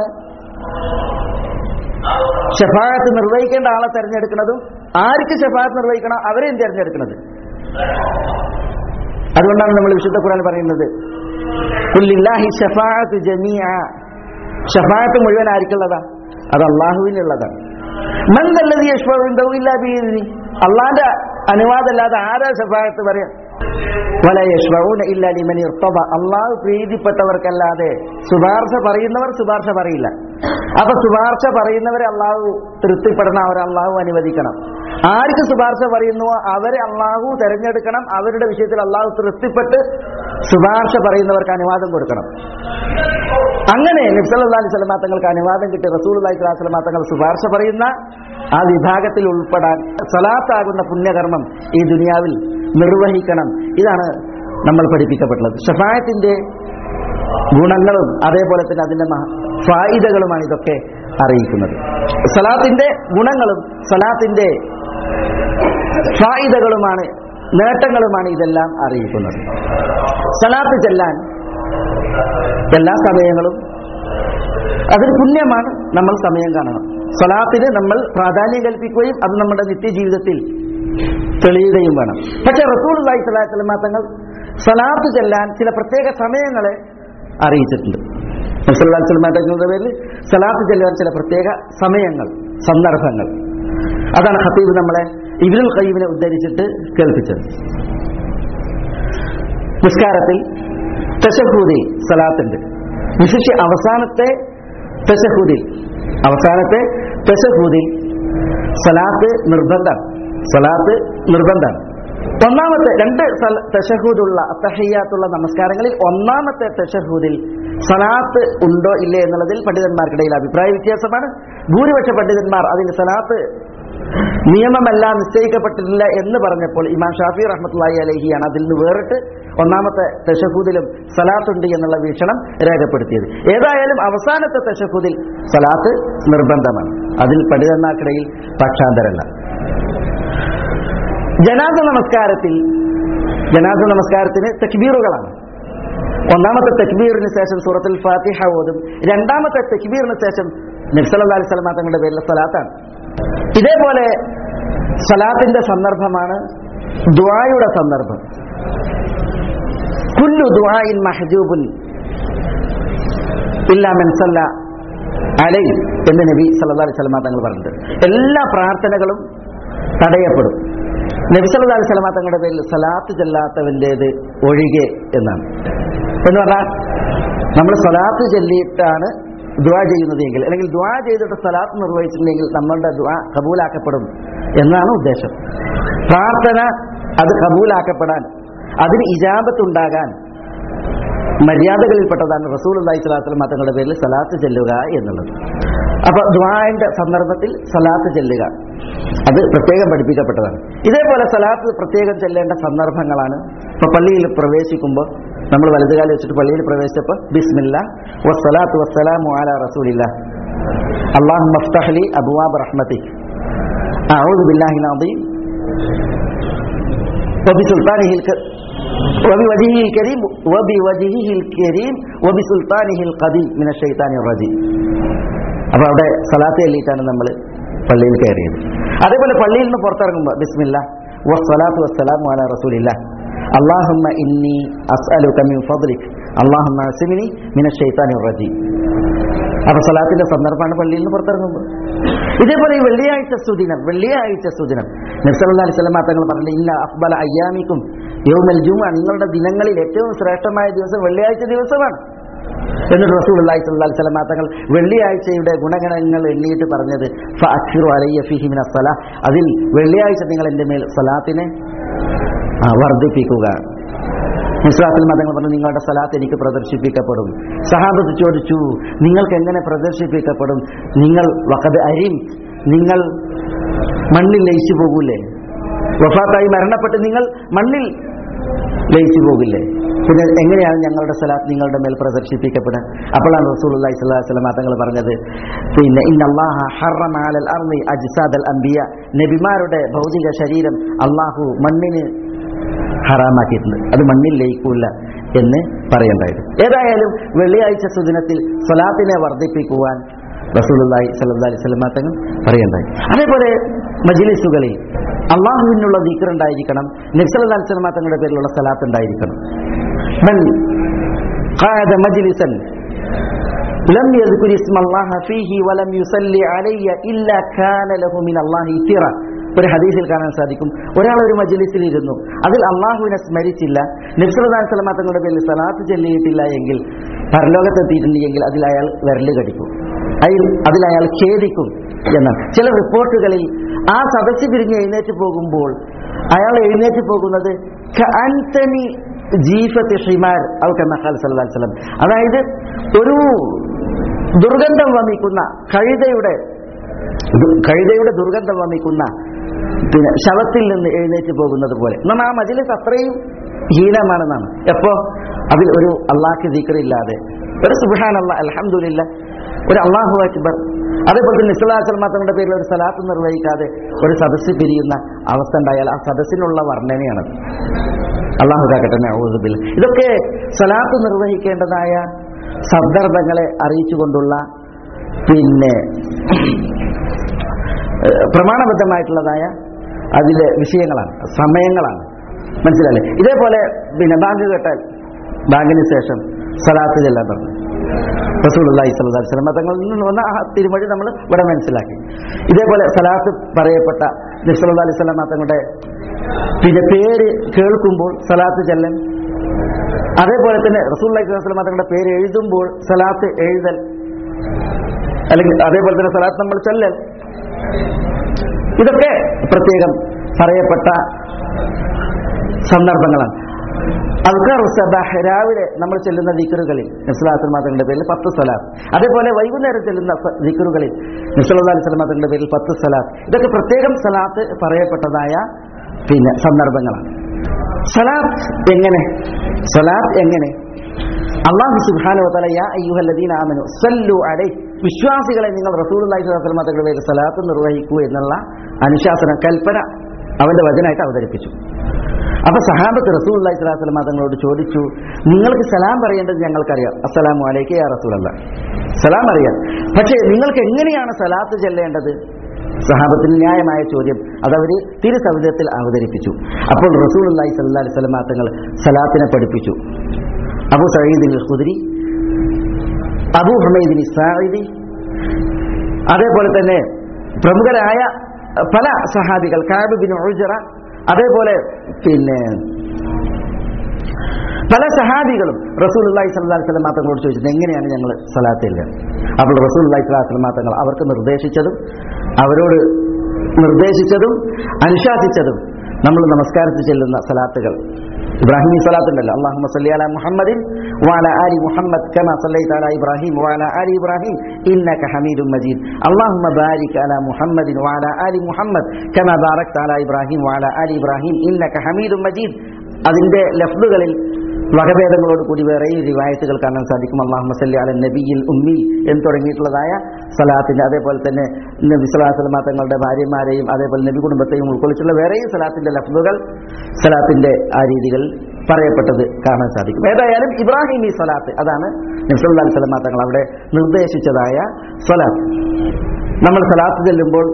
ഷഫാത്ത് നിർവഹിക്കേണ്ട ആളെ തെരഞ്ഞെടുക്കുന്നതും ആർക്ക് ഷഫാത്ത് നിർവഹിക്കണം അവരെയും തിരഞ്ഞെടുക്കുന്നത് അതുകൊണ്ടാണ് നമ്മൾ വിശുദ്ധ ഖുർആൻ പറയുന്നത് കുല്ലില്ലാഹി ഷഫാഅത്ത് ജമീഅ ഷഫാഅത്ത് മുഴുവൻ ആർക്കുള്ളതാ അത് അള്ളാഹുവിനുള്ളതാണ് മൻ നല്ലത് അള്ളാന്റെ അനുവാദമല്ലാതെ ആരാ ഷഫാഅത്ത് പറയാം വല യഷ്ഫഊന ഇല്ലാ ലിമൻ ഇർത്തദ അള്ളാഹു പ്രീതിപ്പെട്ടവർക്കല്ലാതെ ശുപാർശ പറയുന്നവർ ശുപാർശ പറയില്ല അപ്പൊ ശുപാർശ പറയുന്നവരെ അള്ളാഹു തൃപ്തിപ്പെടണം അവരെ അള്ളാഹു അനുവദിക്കണം ആർക്ക് ശുപാർശ പറയുന്നുവോ അവരെ അള്ളാഹു തെരഞ്ഞെടുക്കണം അവരുടെ വിഷയത്തിൽ അള്ളാഹു തൃപ്തിപ്പെട്ട് ശുപാർശ പറയുന്നവർക്ക് അനുവാദം കൊടുക്കണം അങ്ങനെ നബ്സല്ലാ അലൈഹി സ്വലമാ തങ്ങൾക്ക് അനുവാദം കിട്ടി റസൂൽ അലൈഹി സ്വലാസ്ലമാ തങ്ങൾ ശുപാർശ പറയുന്ന ആ വിഭാഗത്തിൽ ഉൾപ്പെടാൻ സലാത്താകുന്ന പുണ്യകർമ്മം ഈ ദുനിയാവിൽ നിർവഹിക്കണം ഇതാണ് നമ്മൾ പഠിപ്പിക്കപ്പെട്ടത് ഷഫായത്തിന്റെ ഗുണങ്ങളും അതേപോലെ തന്നെ അതിന്റെ മഹ- ഫായിദകളുമാണ് ഇതൊക്കെ അറിയിക്കുന്നത് സലാത്തിന്റെ ഗുണങ്ങളും സലാത്തിന്റെ ഫായിദകളുമാണ് നേട്ടങ്ങളുമാണ് ഇതെല്ലാം അറിയിക്കുന്നത് സലാത്ത് ചെല്ലാൻ എല്ലാ സമയങ്ങളും അതൊരു പുണ്യമാണ് നമ്മൾ സമയം കാണണം സലാത്തിന് നമ്മൾ പ്രാധാന്യം കൽപ്പിക്കുകയും അത് നമ്മുടെ നിത്യജീവിതത്തിൽ തെളിയുകയും വേണം പക്ഷെ റസൂൽ അള്ളാഹി സ്വലാഹി സ്വലമ തങ്ങൾ സലാത്ത് ചെല്ലാൻ ചില പ്രത്യേക സമയങ്ങളെ അറിയിച്ചിട്ടുണ്ട് നബ്സല്ലാഹി സ്വലമ തങ്ങളുടെ പേരിൽ സലാത്ത് ചെല്ലാൻ ചില പ്രത്യേക സമയങ്ങൾ സന്ദർഭങ്ങൾ അതാണ് ഖത്തീബ് നമ്മളെ ഇബിനുൽ ഖയ്യിബിനെ ഉദ്ധരിച്ചിട്ട് കേൾപ്പിച്ചത് നിസ്കാരത്തിൽ തശഹൂദിൽ സലാത്തുണ്ട് വിശിഷ്യ അവസാനത്തെ തശഹൂദിൽ അവസാനത്തെ തശഹൂദിൽ സലാത്ത് നിർബന്ധം സലാത്ത് നിർബന്ധം ഒന്നാമത്തെ രണ്ട് സല- തശഹൂദുള്ള തഹയ്യാത്തുള്ള നമസ്കാരങ്ങളിൽ ഒന്നാമത്തെ തശഹൂദിൽ സലാത്ത് ഉണ്ടോ ഇല്ലേ എന്നുള്ളതിൽ പണ്ഡിതന്മാർക്കിടയിൽ അഭിപ്രായ വ്യത്യാസമാണ് ഭൂരിപക്ഷ പണ്ഡിതന്മാർ അതിന് സലാത്ത് നിയമമല്ല നിശ്ചയിക്കപ്പെട്ടിട്ടില്ല എന്ന് പറഞ്ഞപ്പോൾ ഇമാം ഷാഫി റഹ്മത്തുള്ളാഹി അലഹിയാണ് അതിൽ നിന്ന് വേറിട്ട് ഒന്നാമത്തെ തെഷഹൂദിലും സലാത്തുണ്ട് എന്നുള്ള വീക്ഷണം രേഖപ്പെടുത്തിയത് ഏതായാലും അവസാനത്തെ തെഷഹൂദിൽ സലാത്ത് നിർബന്ധമാണ് അതിൽ പണ്ഡിതന്മാർക്കിടയിൽ പക്ഷാന്തരല്ല ജനാസ നമസ്കാരത്തിൽ ജനാസ നമസ്കാരത്തിന് തക്ബീറുകളാണ് ഒന്നാമത്തെ തക്ബീറിന് ശേഷം സൂറത്തുൽ ഫാത്തിഹ ഓതും രണ്ടാമത്തെ തക്ബീറിന് ശേഷം നബ്സല്ലാ അലൈഹി സ്വലമാ തങ്ങളുടെ പേരിലെ സലാത്താണ് ഇതേപോലെ സലാത്തിന്റെ സന്ദർഭമാണ് ദുആയുടെ സന്ദർഭം കുല്ലു ദുആഇൻ മഹജൂബുൻ ഇല്ലാ മൻ സല്ല അലൈ എന്ന് നബി സല്ലല്ലാഹു അലൈഹി വസല്ലം തങ്ങൾ പറഞ്ഞിട്ടുണ്ട് എല്ലാ പ്രാർത്ഥനകളും തടയപ്പെടും നബി സല്ലല്ലാഹു അലൈഹി വസല്ലം തങ്ങളുടെ പേരിൽ സലാത്ത് ചെല്ലാത്തവൻ്റേത് ഒഴികെ എന്നാണ് എന്ന് പറഞ്ഞാൽ നമ്മൾ സലാത്ത് ചൊല്ലിയിട്ടാണ് ദുആ ചെയ്യുന്നത് എങ്കിൽ അല്ലെങ്കിൽ ദുആ ചെയ്തിട്ട് സലാത്ത് നിർവഹിച്ചിട്ടുണ്ടെങ്കിൽ നമ്മളുടെ ദുആ കബൂലാക്കപ്പെടും എന്നാണ് ഉദ്ദേശം പ്രാർത്ഥന അത് കബൂലാക്കപ്പെടാൻ അതിന് ഇജാബത്തുണ്ടാകാൻ മര്യാദകളിൽപ്പെട്ടതാണ് റസൂൽ അള്ളാഹി സ്വലാത്തു തങ്ങളുടെ പേരിൽ സലാത്ത് ചെല്ലുക എന്നുള്ളത് അപ്പൊ ദ്വാന്റെ സന്ദർഭത്തിൽ സലാത്ത് ചെല്ലുക അത് പ്രത്യേകം പഠിപ്പിക്കപ്പെട്ടതാണ് ഇതേപോലെ സലാത്ത് പ്രത്യേകം ചെല്ലേണ്ട സന്ദർഭങ്ങളാണ് ഇപ്പൊ പള്ളിയിൽ പ്രവേശിക്കുമ്പോൾ നമ്മൾ വലതുകാലം വെച്ചിട്ട് പള്ളിയിൽ പ്രവേശിച്ചപ്പോൾ ബിസ്മില്ല വസ്സലാത്തു വസ്സലാമു അലാ റസൂലില്ല അള്ളാഹു മഫ്തഹലി അബുവാബ് റഹ്മത്തി أعوذ بالله العظيم وبسلطانه الك... وبوجهه الكريم وبوجهه الكريم وبسلطانه القديم من الشيطان الرجيم അപ്പൊ അവിടെ സലാത്ത് ചൊല്ലിയിട്ടാണ് നമ്മൾ പള്ളിയിൽ കയറിയത് അതേപോലെ പള്ളിയിൽ നിന്ന് പുറത്തിറങ്ങുമ്പോൾ ബിസ്മില്ല വസ്സലാത്തു വസ്സലാമു അലാ റസൂലില്ല അള്ളാഹുമ്മ ഇന്നി അസ്അലുക മിൻ ഫദ്ലിക് അള്ളാഹുമ്മ അസിമിനി മിന ഷൈത്താനിർ റജീം അപ്പൊ സലാത്തിന്റെ സന്ദർഭമാണ് പള്ളിയിൽ നിന്ന് പുറത്തിറങ്ങുമ്പോൾ ഇതേപോലെ ഈ വെള്ളിയാഴ്ച സുദിനം വെള്ളിയാഴ്ച സുദിനം നബ്സല്ലാ അലൈഹി സ്വലം തങ്ങൾ പറഞ്ഞു ഇല്ല അഫ്ബല അയ്യാമിക്കും യൗമൽ ജുമ നിങ്ങളുടെ ദിനങ്ങളിൽ ഏറ്റവും ശ്രേഷ്ഠമായ ദിവസം വെള്ളിയാഴ്ച ദിവസമാണ് എന്നിട്ട് റസൂൽ അള്ളാഹി സ്വല്ലല്ലാഹി അലൈഹി വസല്ലം തങ്ങൾ വെള്ളിയാഴ്ചയുടെ ഗുണഗണങ്ങൾ എണ്ണിയിട്ട് പറഞ്ഞത് ഫഅക്സിറു അലയ്യ ഫീഹി മിന സലാ അതിൽ വെള്ളിയാഴ്ച നിങ്ങൾ എൻ്റെ മേൽ സലാത്തിനെ ആ, വർദ്ധിപ്പിക്കുക മുസ്ലാത്തിൽ മതങ്ങൾ പറഞ്ഞു നിങ്ങളുടെ സലാത്ത് എനിക്ക് പ്രദർശിപ്പിക്കപ്പെടും സഹാബത്ത് ചോദിച്ചു നിങ്ങൾക്ക് എങ്ങനെ പ്രദർശിപ്പിക്കപ്പെടും നിങ്ങൾ വഖദ് അരിം നിങ്ങൾ മണ്ണിൽ ലയിച്ചു പോകൂലേ വഫാത്തായി മരണപ്പെട്ട് നിങ്ങൾ മണ്ണിൽ ലയിച്ചു പോകില്ലേ പിന്നെ എങ്ങനെയാണ് ഞങ്ങളുടെ സലാത്ത് നിങ്ങളുടെ മേൽ പ്രദർശിപ്പിക്കപ്പെടുക അപ്പോഴാണ് റസൂലുള്ളാഹി സ്വല്ലല്ലാഹി അലൈഹി വസല്ലം തങ്ങൾ പറഞ്ഞത് പിന്നെ ഇന്നല്ലാഹ ഹറമ അലൽ അർളി അജ്സാദൽ അംബിയ നബിമാരുടെ ഭൗതിക ശരീരം അള്ളാഹു മണ്ണിന് ഹറാമാക്കിയിട്ടുണ്ട് അത് മണ്ണിൽ ലയിക്കൂല എന്ന് പറയേണ്ടായത് ഏതായാലും വെള്ളിയാഴ്ച സുദിനത്തിൽ സ്വലാത്തിനെ വർദ്ധിപ്പിക്കുവാൻ റസൂലുള്ളാഹി സ്വല്ലല്ലാഹി അലൈഹി വസല്ലം തങ്ങൾ പറയേണ്ടായി അതേപോലെ മജ്ലിസുകളിൽ അള്ളാഹുവിനുള്ള ദിക്ർ ഉണ്ടായിരിക്കണം നബ്സല്ലാ അലൈഹി വസല്ലം തങ്ങളുടെ പേരിലുള്ള സലാത്ത് ഉണ്ടായിരിക്കണം من قعد مجلسا لم يذكر اسم الله فيه ولم يصلي علي إلا كان له من الله ترى ഒരു ഹദീസിൽ കാണാൻ സാധിക്കും ഒരാൾ ഒരു മജ്ലിസിൽ ഇരുന്നു അതിൽ അള്ളാഹുവിനെ സ്മരിച്ചില്ല നബ്സുല്ലാൻ സ്വലമ തങ്ങളുടെ പേരിൽ സലാത്ത് ചെല്ലിയിട്ടില്ല എങ്കിൽ പരലോകത്തെത്തിയിട്ടുണ്ടെങ്കിൽ അതിൽ അയാൾ വിരല് കടിക്കും അതിൽ അതിൽ അയാൾ ഖേദിക്കും എന്നാണ് ചില റിപ്പോർട്ടുകളിൽ ആ സദസ്സ് പിരിഞ്ഞ് എഴുന്നേറ്റ് പോകുമ്പോൾ അയാൾ എഴുന്നേറ്റ് പോകുന്നത് കഅൻതനി ജീഫത്ത് ഹിമാർ ഔ കമ ഖാല സല്ലല്ലാഹു അലൈഹി വസല്ലം അതായത് ഒരു ദുർഗന്ധം വമിക്കുന്ന കഴുതയുടെ ദു- കഴുതയുടെ ദുർഗന്ധം വമിക്കുന്ന പിന്നെ ശവത്തിൽ നിന്ന് എഴുന്നേറ്റ് പോകുന്നത് പോലെ എന്നാൽ ആ മജിലിസ് അത്രയും ഹീനമാണെന്നാണ് എപ്പോ അതിൽ ഒരു അള്ളാഹ്ക്ക് ദിക്കറില്ലാതെ ഒരു സുബാൻ അല്ല അലഹമില്ല ഒരു അള്ളാഹു അക്ബർ അതേപോലെ തന്നെ ഇസ്ലാസൽ തങ്ങളുടെ പേരിൽ ഒരു സലാത്ത് നിർവഹിക്കാതെ ഒരു സദസ്സ് പിരിയുന്ന അവസ്ഥ ഉണ്ടായാൽ ആ സദസ്സിനുള്ള വർണ്ണനയാണത് അള്ളാഹു കാക്കട്ടെ ഔദുബിൽ ഇതൊക്കെ സലാത്ത് നിർവഹിക്കേണ്ടതായ സന്ദർഭങ്ങളെ അറിയിച്ചുകൊണ്ടുള്ള പിന്നെ ഏഹ്, പ്രമാണബദ്ധമായിട്ടുള്ളതായ അതിലെ വിഷയങ്ങളാണ് സമയങ്ങളാണ് മനസ്സിലല്ലേ ഇതേപോലെ പിന്നെ ബാങ്ക് കേട്ടാൽ ബാങ്കിന് ശേഷം സലാത്ത് ചെല്ലാൻ പറഞ്ഞു റസൂലുള്ളാഹി സ്വല്ലല്ലാഹു അലൈഹി വസല്ലം തങ്ങളിൽ നിന്ന് വന്ന ആ തിരുമൊഴി നമ്മൾ ഇവിടെ മനസ്സിലാക്കി ഇതേപോലെ സലാത്ത് പറയപ്പെട്ട നബി സല്ലല്ലാഹു അലൈഹി വസല്ലം തങ്ങളുടെ പിന്നെ പേര് കേൾക്കുമ്പോൾ സലാത്ത് ചെല്ലൻ അതേപോലെ തന്നെ റസൂലുള്ളാഹി സ്വല്ലല്ലാഹു അലൈഹി വസല്ലം തങ്ങളുടെ പേര് എഴുതുമ്പോൾ സലാത്ത് എഴുതൽ അല്ലെങ്കിൽ അതേപോലെ തന്നെ സലാത്ത് നമ്മൾ ചെല്ലൽ ഇതൊക്കെ പ്രത്യേകം പറയപ്പെട്ട സന്ദർഭങ്ങളാണ് അൽക്കാർ സബാഹ് രാവിലെ നമ്മൾ ചെല്ലുന്ന ദിക്കറുകളിൽ നിസ്ലാത്തുൽ മാത്രങ്ങളുടെ പേരിൽ പത്ത് സലാത്ത് അതേപോലെ വൈകുന്നേരം ചെല്ലുന്ന സ- ദിക്കറുകളിൽ നിസ്ലാ അലിസ്ലാം മാത്രങ്ങളുടെ പേരിൽ പത്ത് സലാത്ത് ഇതൊക്കെ പ്രത്യേകം സലാത്ത് പറയപ്പെട്ടതായ പിന്നെ സന്ദർഭങ്ങളാണ് സലാത്ത് എങ്ങനെ സലാത്ത് എങ്ങനെ അള്ളാഹു സുബ്ഹാനഹു വതആല യാ അയ്യുഹല്ലദീന ആമനു സല്ലു അലൈഹി വിശ്വാസികളെ നിങ്ങൾ റസൂലുള്ളാഹി സ്വല്ലല്ലാഹു അലൈഹി വസല്ലം തങ്ങളുടെ പേരിൽ സലാത്ത് നിർവഹിക്കൂ എന്നുള്ള അനുശാസന കൽപ്പന അവന്റെ വചനായിട്ട് അവതരിപ്പിച്ചു അപ്പൊ സഹാബത്ത് റസൂൽ അള്ളഹി സ്വലാസ്ലം തങ്ങളോട് ചോദിച്ചു നിങ്ങൾക്ക് സലാം പറയേണ്ടത് ഞങ്ങൾക്കറിയാം അസ്സലാമു അലൈക്ക് യാ റസൂലല്ല സലാം അറിയാം പക്ഷേ നിങ്ങൾക്ക് എങ്ങനെയാണ് സലാത്ത് ചെല്ലേണ്ടത് സഹാബത്തിന് ന്യായമായ ചോദ്യം അതവര് തിരുസവിധത്തിൽ അവതരിപ്പിച്ചു അപ്പോൾ റസൂൽ അള്ളഹി സല്ലാ അലൈഹി സ്വലമാ തങ്ങൾ സലാത്തിനെ പഠിപ്പിച്ചു അബു സയ്യിദിൻ ഖുദരി അബു ഹമീദിൻ സായിദി അതേപോലെ തന്നെ പ്രമുഖരായ പല സഹാബികൾ കാബ് ബിൻ ഉജറ അതേപോലെ പിന്നെ പല സഹാബികളും റസൂൽ അള്ളാഹി സ്വല്ലാ വസ്ലം തങ്ങളോട് ചോദിച്ചത് എങ്ങനെയാണ് ഞങ്ങൾ സലാത്തില്ല അപ്പോൾ റസൂൽ അള്ളാഹി സ്വലാ വസ്ലം തങ്ങൾ അവർക്ക് നിർദ്ദേശിച്ചതും അവരോട് നിർദ്ദേശിച്ചതും അനുശാസിച്ചതും നമ്മൾ നമസ്കാരത്തിൽ ചെല്ലുന്ന സലാത്തുകൾ ഇബ്രാഹിമി സലാത്ത് ഉണ്ടല്ലോ അള്ളാഹു സല്ലി അല മുഹമ്മദിൻ വാല ആലി മുഹമ്മദ് കമ സല്ലൈത അല ഇബ്രാഹിം വാല ആലി ഇബ്രാഹിം ഇന്നക ഹമീദും മജീദ് അള്ളാഹുമ്മ ബാരിക് അല മുഹമ്മദിൻ വാല ആലി മുഹമ്മദ് കമ ബാറക്ത അല ഇബ്രാഹിം വാല ആലി ഇബ്രാഹിം ഇന്നക ഹമീദും മജീദ് അതിന്റെ ലഫ്ലുകളിൽ വകഭേദങ്ങളോട് കൂടി വേറെയും റിവായത്തുകൾ കാണാൻ സാധിക്കും അള്ളാഹു മസല്ലി അല നബിയിൽ ഉമ്മി എന്ന് തുടങ്ങിയിട്ടുള്ളതായ സലാത്തിന്റെ അതേപോലെ തന്നെ നബി സലാഹുലമ തങ്ങളുടെ ഭാര്യമാരെയും അതേപോലെ നബി കുടുംബത്തെയും ഉൾക്കൊള്ളിച്ചുള്ള വേറെയും സലാത്തിന്റെ ലഫ്ലുകൾ സലാത്തിന്റെ ആ രീതികൾ പറയപ്പെട്ടത് കാണാൻ സാധിക്കും ഏതായാലും ഇബ്രാഹിം ഈ സലാത്ത് അതാണ് നബ്സല്ലാ അലൈഹി സ്വലമ തങ്ങൾ അവിടെ നിർദ്ദേശിച്ചതായ സലാത്ത് നമ്മൾ സലാത്ത് ചെല്ലുമ്പോൾ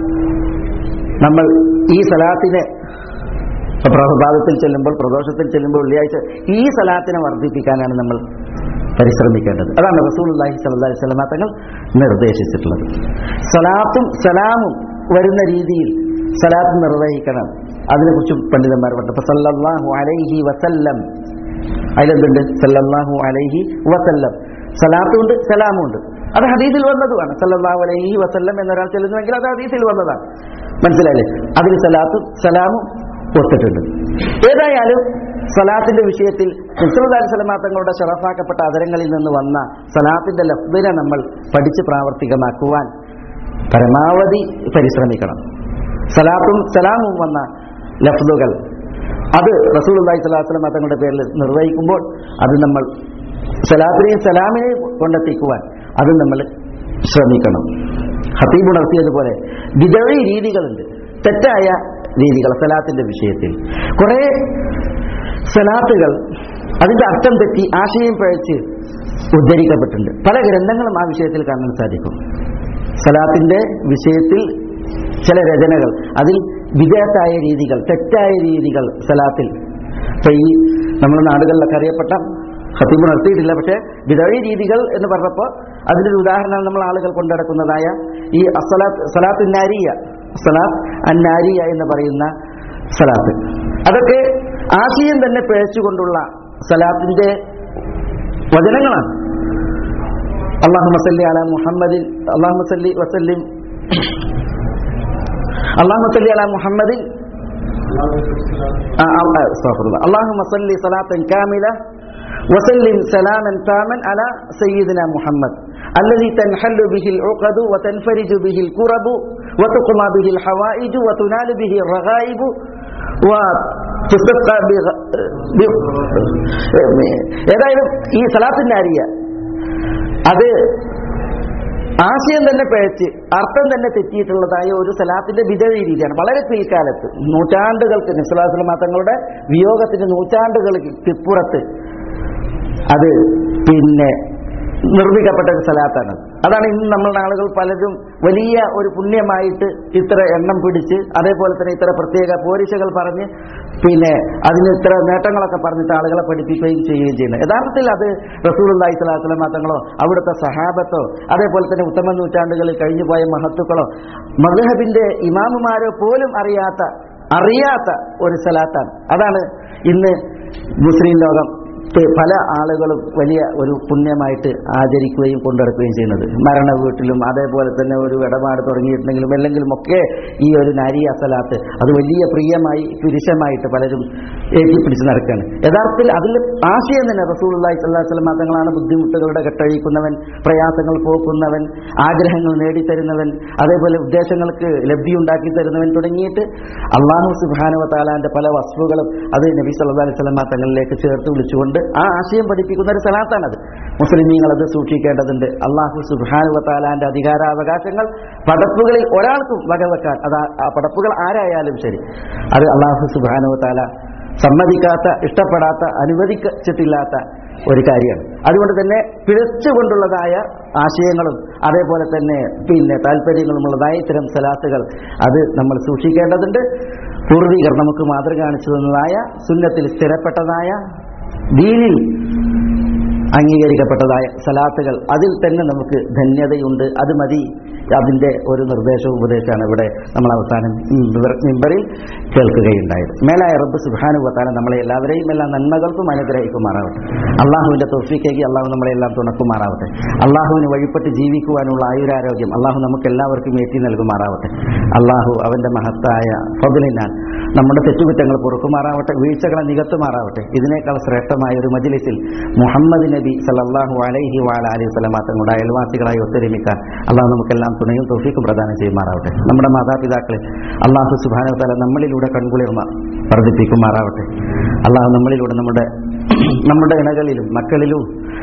നമ്മൾ ഈ സലാത്തിനെ പ്രഭാതത്തിൽ ചെല്ലുമ്പോൾ പ്രദോഷത്തിൽ ചെല്ലുമ്പോൾ വെള്ളിയാഴ്ച ഈ സലാത്തിനെ വർദ്ധിപ്പിക്കാനാണ് നമ്മൾ പരിശ്രമിക്കേണ്ടത് അതാണ് റസൂൽ അള്ളാഹി സല്ലാ സ്വലമാ തങ്ങൾ നിർദ്ദേശിച്ചിട്ടുള്ളത് സലാത്തും സലാമും വരുന്ന രീതിയിൽ സലാത്ത് നിർവഹിക്കണം അതിനെക്കുറിച്ചും പണ്ഡിതന്മാർ പറഞ്ഞു അപ്പൊ സല്ലല്ലാഹു അലൈഹി വസല്ലം അതിലെന്തുണ്ട് സല്ലല്ലാഹു അലൈഹി വസല്ലം സലാത്തുണ്ട് സലാമുണ്ട് അത് ഹദീസിൽ വന്നതുമാണ് സല്ലല്ലാഹു അലൈഹി വസല്ലം എന്നൊരാൾ ചെല്ലുന്നുവെങ്കിൽ അത് ഹദീസിൽ വന്നതാണ് മനസ്സിലായില്ലേ അതിൽ സലാത്തും സലാമും ഒത്തിട്ടുണ്ട് ഏതായാലും സലാത്തിന്റെ വിഷയത്തിൽ മുസ്ലിദാരി സലമാത്തങ്ങളുടെ ഷറഫാക്കപ്പെട്ട അതരങ്ങളിൽ നിന്ന് വന്ന സലാത്തിന്റെ ലഫ്ദിനെ നമ്മൾ പഠിച്ച് പ്രാവർത്തികമാക്കുവാൻ പരമാവധി പരിശ്രമിക്കണം സലാത്തും സലാമും വന്ന ലഫ്ദുകൾ അത് റസൂൽ അള്ളഹി സ്വലാസ്ലം തങ്ങളുടെ പേരിൽ നിർവഹിക്കുമ്പോൾ അത് നമ്മൾ സലാത്തിനെയും സലാമിനെയും കൊണ്ടെത്തിക്കുവാൻ അത് നമ്മൾ ശ്രമിക്കണം ഹത്തീബ് ഉണർത്തിയതുപോലെ വിതഴി രീതികളുണ്ട് തെറ്റായ രീതികൾ സലാത്തിന്റെ വിഷയത്തിൽ കുറെ സലാത്തുകൾ അതിന്റെ അർത്ഥം തെറ്റി ആശയം പഴച്ച് ഉദ്ധരിക്കപ്പെട്ടിട്ടുണ്ട് പല ഗ്രന്ഥങ്ങളും ആ വിഷയത്തിൽ കാണാൻ സാധിക്കും സലാത്തിന്റെ വിഷയത്തിൽ ചില രചനകൾ അതിൽ വിജയത്തായ രീതികൾ തെറ്റായ രീതികൾ സലാത്തിൽ ഇപ്പൊ ഈ നമ്മുടെ നാടുകളിലൊക്കെ അറിയപ്പെട്ട ഹത്തീബ് നടത്തിയിട്ടില്ല പക്ഷേ വിതഴി രീതികൾ എന്ന് പറഞ്ഞപ്പോൾ അതിന്റെ ഒരു ഉദാഹരണം നമ്മൾ ആളുകൾ കൊണ്ടുനടക്കുന്നതായ ഈ അസലാത്ത് സലാത്ത് നാരിയ സലാത്ത് അന്നാരിയ എന്ന് പറയുന്ന സലാത്ത് അതൊക്കെ ആശയം തന്നെ പിഴച്ചുകൊണ്ടുള്ള സലാത്തിന്റെ വചനങ്ങളാണ് അള്ളാഹു മസല്ലി അല മുഹമ്മദിൻ അള്ളാഹു മസല്ലി വസല്ലിം അള്ളാഹു മസല്ലി അല മുഹമ്മദിൻ അള്ളാഹു മസല്ലി സലാത്തൻ കാമില وسلم سلاما تاما على سيدنا محمد الذي تنحل به العقد وتنفرج به الكرب وتقضى به الحوائج وتنال به الرغائب و തുസ്തസ്ക ബി- ബി- ഏതായാലും ഈ സലാത്തിന്റെ അരിയ അത് ആശയം തന്നെ പിഴച്ച് അർത്ഥം തന്നെ തെറ്റിയിട്ടുള്ളതായ ഒരു സലാത്തിന്റെ വിധേയ രീതിയാണ് വളരെ പിൽക്കാലത്ത് നൂറ്റാണ്ടുകൾക്ക് നിസ്ലാസ്ലമ തങ്ങളുടെ വിയോഗത്തിന്റെ നൂറ്റാണ്ടുകൾക്ക് പുറത്ത് അത് പിന്നെ നിർമ്മിക്കപ്പെട്ട ഒരു സലാത്താണ് അതാണ് ഇന്ന് നമ്മളുടെ ആളുകൾ പലരും വലിയ ഒരു പുണ്യമായിട്ട് ഇത്ര എണ്ണം പിടിച്ച് അതേപോലെ തന്നെ ഇത്ര പ്രത്യേക പോരിശകൾ പറഞ്ഞ് പിന്നെ അതിന് ഇത്ര നേട്ടങ്ങളൊക്കെ പറഞ്ഞിട്ട് ആളുകളെ പഠിപ്പിക്കുകയും ചെയ്യുകയും ചെയ്യുന്നത് യഥാർത്ഥത്തിൽ അത് റസൂൽ അള്ളാഹി സ്വലാസ്ലം തങ്ങളോ അവിടുത്തെ സഹാബത്തോ അതേപോലെ തന്നെ ഉത്തമ നൂറ്റാണ്ടുകളിൽ കഴിഞ്ഞുപോയ മഹത്തുക്കളോ മദ്ഹബിന്റെ ഇമാമുമാരോ പോലും അറിയാത്ത അറിയാത്ത ഒരു സലാത്താണ് അതാണ് ഇന്ന് മുസ്ലിം ലോകം ത്തെ പല ആളുകളും വലിയ ഒരു പുണ്യമായിട്ട് ആചരിക്കുകയും കൊണ്ടുനടക്കുകയും ചെയ്യുന്നത് മരണ വീട്ടിലും അതേപോലെ തന്നെ ഒരു ഇടപാട് തുടങ്ങിയിട്ടുണ്ടെങ്കിലും അല്ലെങ്കിലും ഒക്കെ ഈ ഒരു നാരിയ സലാത്ത് അത് വലിയ പ്രിയമായി പുരുഷമായിട്ട് പലരും ഏറ്റിപ്പിടിച്ച് നടക്കുകയാണ് യഥാർത്ഥത്തിൽ അതിൽ ആശയം തന്നെ റസൂലുള്ളാഹി സ്വല്ലല്ലാഹു അലൈഹി വസല്ലം തങ്ങളാണ് ബുദ്ധിമുട്ടുകളുടെ കെട്ടഴിക്കുന്നവൻ പ്രയാസങ്ങൾ പോക്കുന്നവൻ ആഗ്രഹങ്ങൾ നേടിത്തരുന്നവൻ അതേപോലെ ഉദ്ദേശങ്ങൾക്ക് ലബ്ധി ഉണ്ടാക്കി തരുന്നവൻ തുടങ്ങിയിട്ട് അള്ളാഹു സുബ്ഹാനഹു താലാന്റെ പല വസ്തുക്കളും അത് നബി സല്ലല്ലാഹു അലൈഹി വസല്ലം തങ്ങളിലേക്ക് ചേർത്ത് വിളിച്ചുകൊണ്ട് ആ ആശയം പഠിപ്പിക്കുന്ന ഒരു സ്ഥലത്താണത് മുസ്ലിമീങ്ങൾ അത് സൂക്ഷിക്കേണ്ടതുണ്ട് അള്ളാഹു സുബ്ഹാനഹു താലാന്റെ അധികാരാവകാശങ്ങൾ പടപ്പുകളിൽ ഒരാൾക്കും വകവെക്കാൻ അത് ആ- ആ പടപ്പുകൾ ആരായാലും ശരി അത് അള്ളാഹു സുബ്ഹാനഹു താല സമ്മതിക്കാത്ത ഇഷ്ടപ്പെടാത്ത അനുവദിച്ചിട്ടില്ലാത്ത ഒരു കാര്യമാണ് അതുകൊണ്ട് തന്നെ പിഴച്ചുകൊണ്ടുള്ളതായ ആശയങ്ങളും അതേപോലെ തന്നെ പിന്നെ താല്പര്യങ്ങളുമുള്ളതായ ഇത്തരം സലാത്തുകൾ അത് നമ്മൾ സൂക്ഷിക്കേണ്ടതുണ്ട് പൂർവികർ നമുക്ക് മാതൃക കാണിച്ചു തന്നതായ സുന്നത്തിൽ സ്ഥിരപ്പെട്ടതായ ദീനിൽ അംഗീകരിക്കപ്പെട്ടതായ സലാത്തുകൾ അതിൽ തന്നെ നമുക്ക് ധന്യതയുണ്ട് അത് മതി അതിന്റെ ഒരു നിർദ്ദേശവും ഉപദേശമാണ് ഇവിടെ നമ്മൾ അവസാനം മിമ്പർ- മിമ്പറിൽ കേൾക്കുകയുണ്ടായത് മേലായ റബ്ബ് സുബാനു വത്താന നമ്മളെ എല്ലാവരെയും എല്ലാ നന്മകൾക്കും അനുഗ്രഹിക്കുമാറാവട്ടെ അള്ളാഹുവിന്റെ തൊഫീക്കേക്ക് അള്ളാഹു നമ്മളെ എല്ലാം തുണക്കുമാറാവട്ടെ അള്ളാഹുവിന് വഴിപ്പെട്ട് ജീവിക്കുവാനുള്ള ആയുരാരോഗ്യം അള്ളാഹു നമുക്ക് എല്ലാവർക്കും ഏറ്റി നൽകുമാറാവട്ടെ അള്ളാഹു അവന്റെ മഹത്തായ ഫതിലിനാൽ നമ്മുടെ തെറ്റുകുറ്റങ്ങൾ പൊറുക്കുമാറാവട്ടെ വീഴ്ചകളെ നികത്തുമാറാവട്ടെ ഇതിനേക്കാൾ ശ്രേഷ്ഠമായ ഒരു മജിലിസിൽ മുഹമ്മദ് നബി സല്ലല്ലാഹു അലൈഹി വാല അലൈഹി സ്വലമാ തങ്ങളുടെ അയൽവാസികളായി ഒത്തൊരുമിക്കാൻ അള്ളാഹു നമുക്കെല്ലാം തുണയും തോഫിക്കും പ്രദാനം ചെയ്യുമാറാവട്ടെ നമ്മുടെ മാതാപിതാക്കളെ അള്ളാഹു സുബാന തല നമ്മളിലൂടെ കൺകുളിർമ വർദ്ധിപ്പിക്കുമാറാവട്ടെ അള്ളാഹു നമ്മളിലൂടെ നമ്മുടെ നമ്മുടെ ഇണകളിലും മക്കളിലും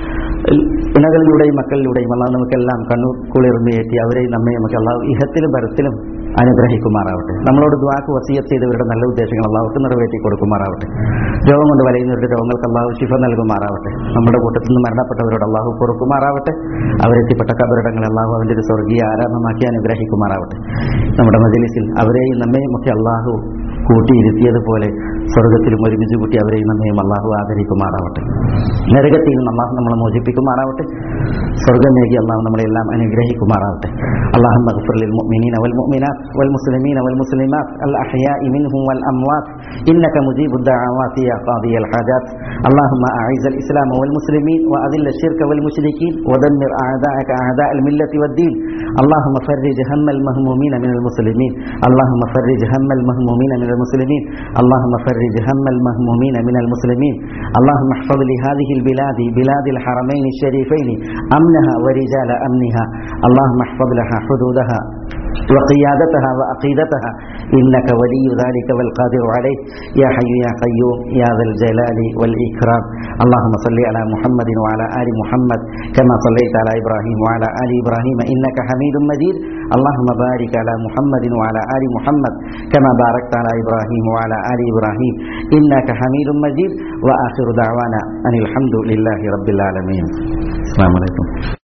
ഇണകളിലൂടെയും മക്കളിലൂടെയും അള്ളാഹു നമുക്കെല്ലാം കണ്ണു കുളിർമയേറ്റി അവരെയും നമ്മയും നമുക്ക് അള്ളാഹു ഇഹത്തിലും പരത്തിലും അനുഗ്രഹിക്കുമാറാവട്ടെ നമ്മളോട് ദ്വാക്ക് വസീയത്ത് ചെയ്തവരുടെ നല്ല ഉദ്ദേശങ്ങൾ അള്ളാഹുക്ക് നിറവേറ്റി കൊടുക്കുമാറാവട്ടെ രോഗം കൊണ്ട് വലയുന്നവരുടെ രോഗങ്ങൾക്ക് അള്ളാഹു ശിഫ നൽകുമാറാവട്ടെ നമ്മുടെ കൂട്ടത്തിൽ നിന്ന് മരണപ്പെട്ടവരോട് അള്ളാഹു പൊറുക്കുമാറാവട്ടെ അവരെത്തിപ്പെട്ട കബറിടങ്ങളെ അള്ളാഹു അവൻ്റെ ഒരു സ്വർഗീയ ആരാധനമാക്കി അനുഗ്രഹിക്കുമാറാവട്ടെ നമ്മുടെ മജലിസിൽ അവരെയും നമ്മയും ഒക്കെ അള്ളാഹു കൂട്ടിയിരുത്തിയതുപോലെ സ്വർഗത്തിലും ഒരുമിച്ച് കൂട്ടി അവരെയും നമ്മയും അള്ളാഹു ആദരിക്കുമാറാവട്ടെ നരകത്തിൽ നിന്ന് അള്ളാഹു നമ്മളെ മോചിപ്പിക്കുമാറാവട്ടെ സ്വർഗമേകി അള്ളാഹു നമ്മളെല്ലാം അനുഗ്രഹിക്കുമാറാവട്ടെ അള്ളാഹു مغفر للمؤمنين والمؤمنات والمسلمين والمسلمات الأحياء منهم والأموات إنك مجيب الدعوات يا قاضي الحاجات اللهم أعز الإسلام والمسلمين وأذل الشرك والمشركين ودمر أعداءك أعداء الملة والدين اللهم فرج هم المهمومين من المسلمين اللهم فرج هم المهمومين من المسلمين اللهم فرج هم المهمومين من المسلمين اللهم احفظ لهذه البلاد بلاد الحرمين الشريفين أمنها ورجال أمنها اللهم احفظ لها حدودها وقيادتها وعقيدتها إنك ولي ذلك والقادر عليه يا حي يا قيوم يا ذا الجلال والإكرام اللهم صل على محمد وعلى آل محمد كما صليت على إبراهيم وعلى آل إبراهيم إنك حميد مجيد اللهم بارك على محمد وعلى آل محمد كما باركت على إبراهيم وعلى آل إبراهيم إنك حميد مجيد وآخر دعوانا أن الحمد لله رب العالمين السلام عليكم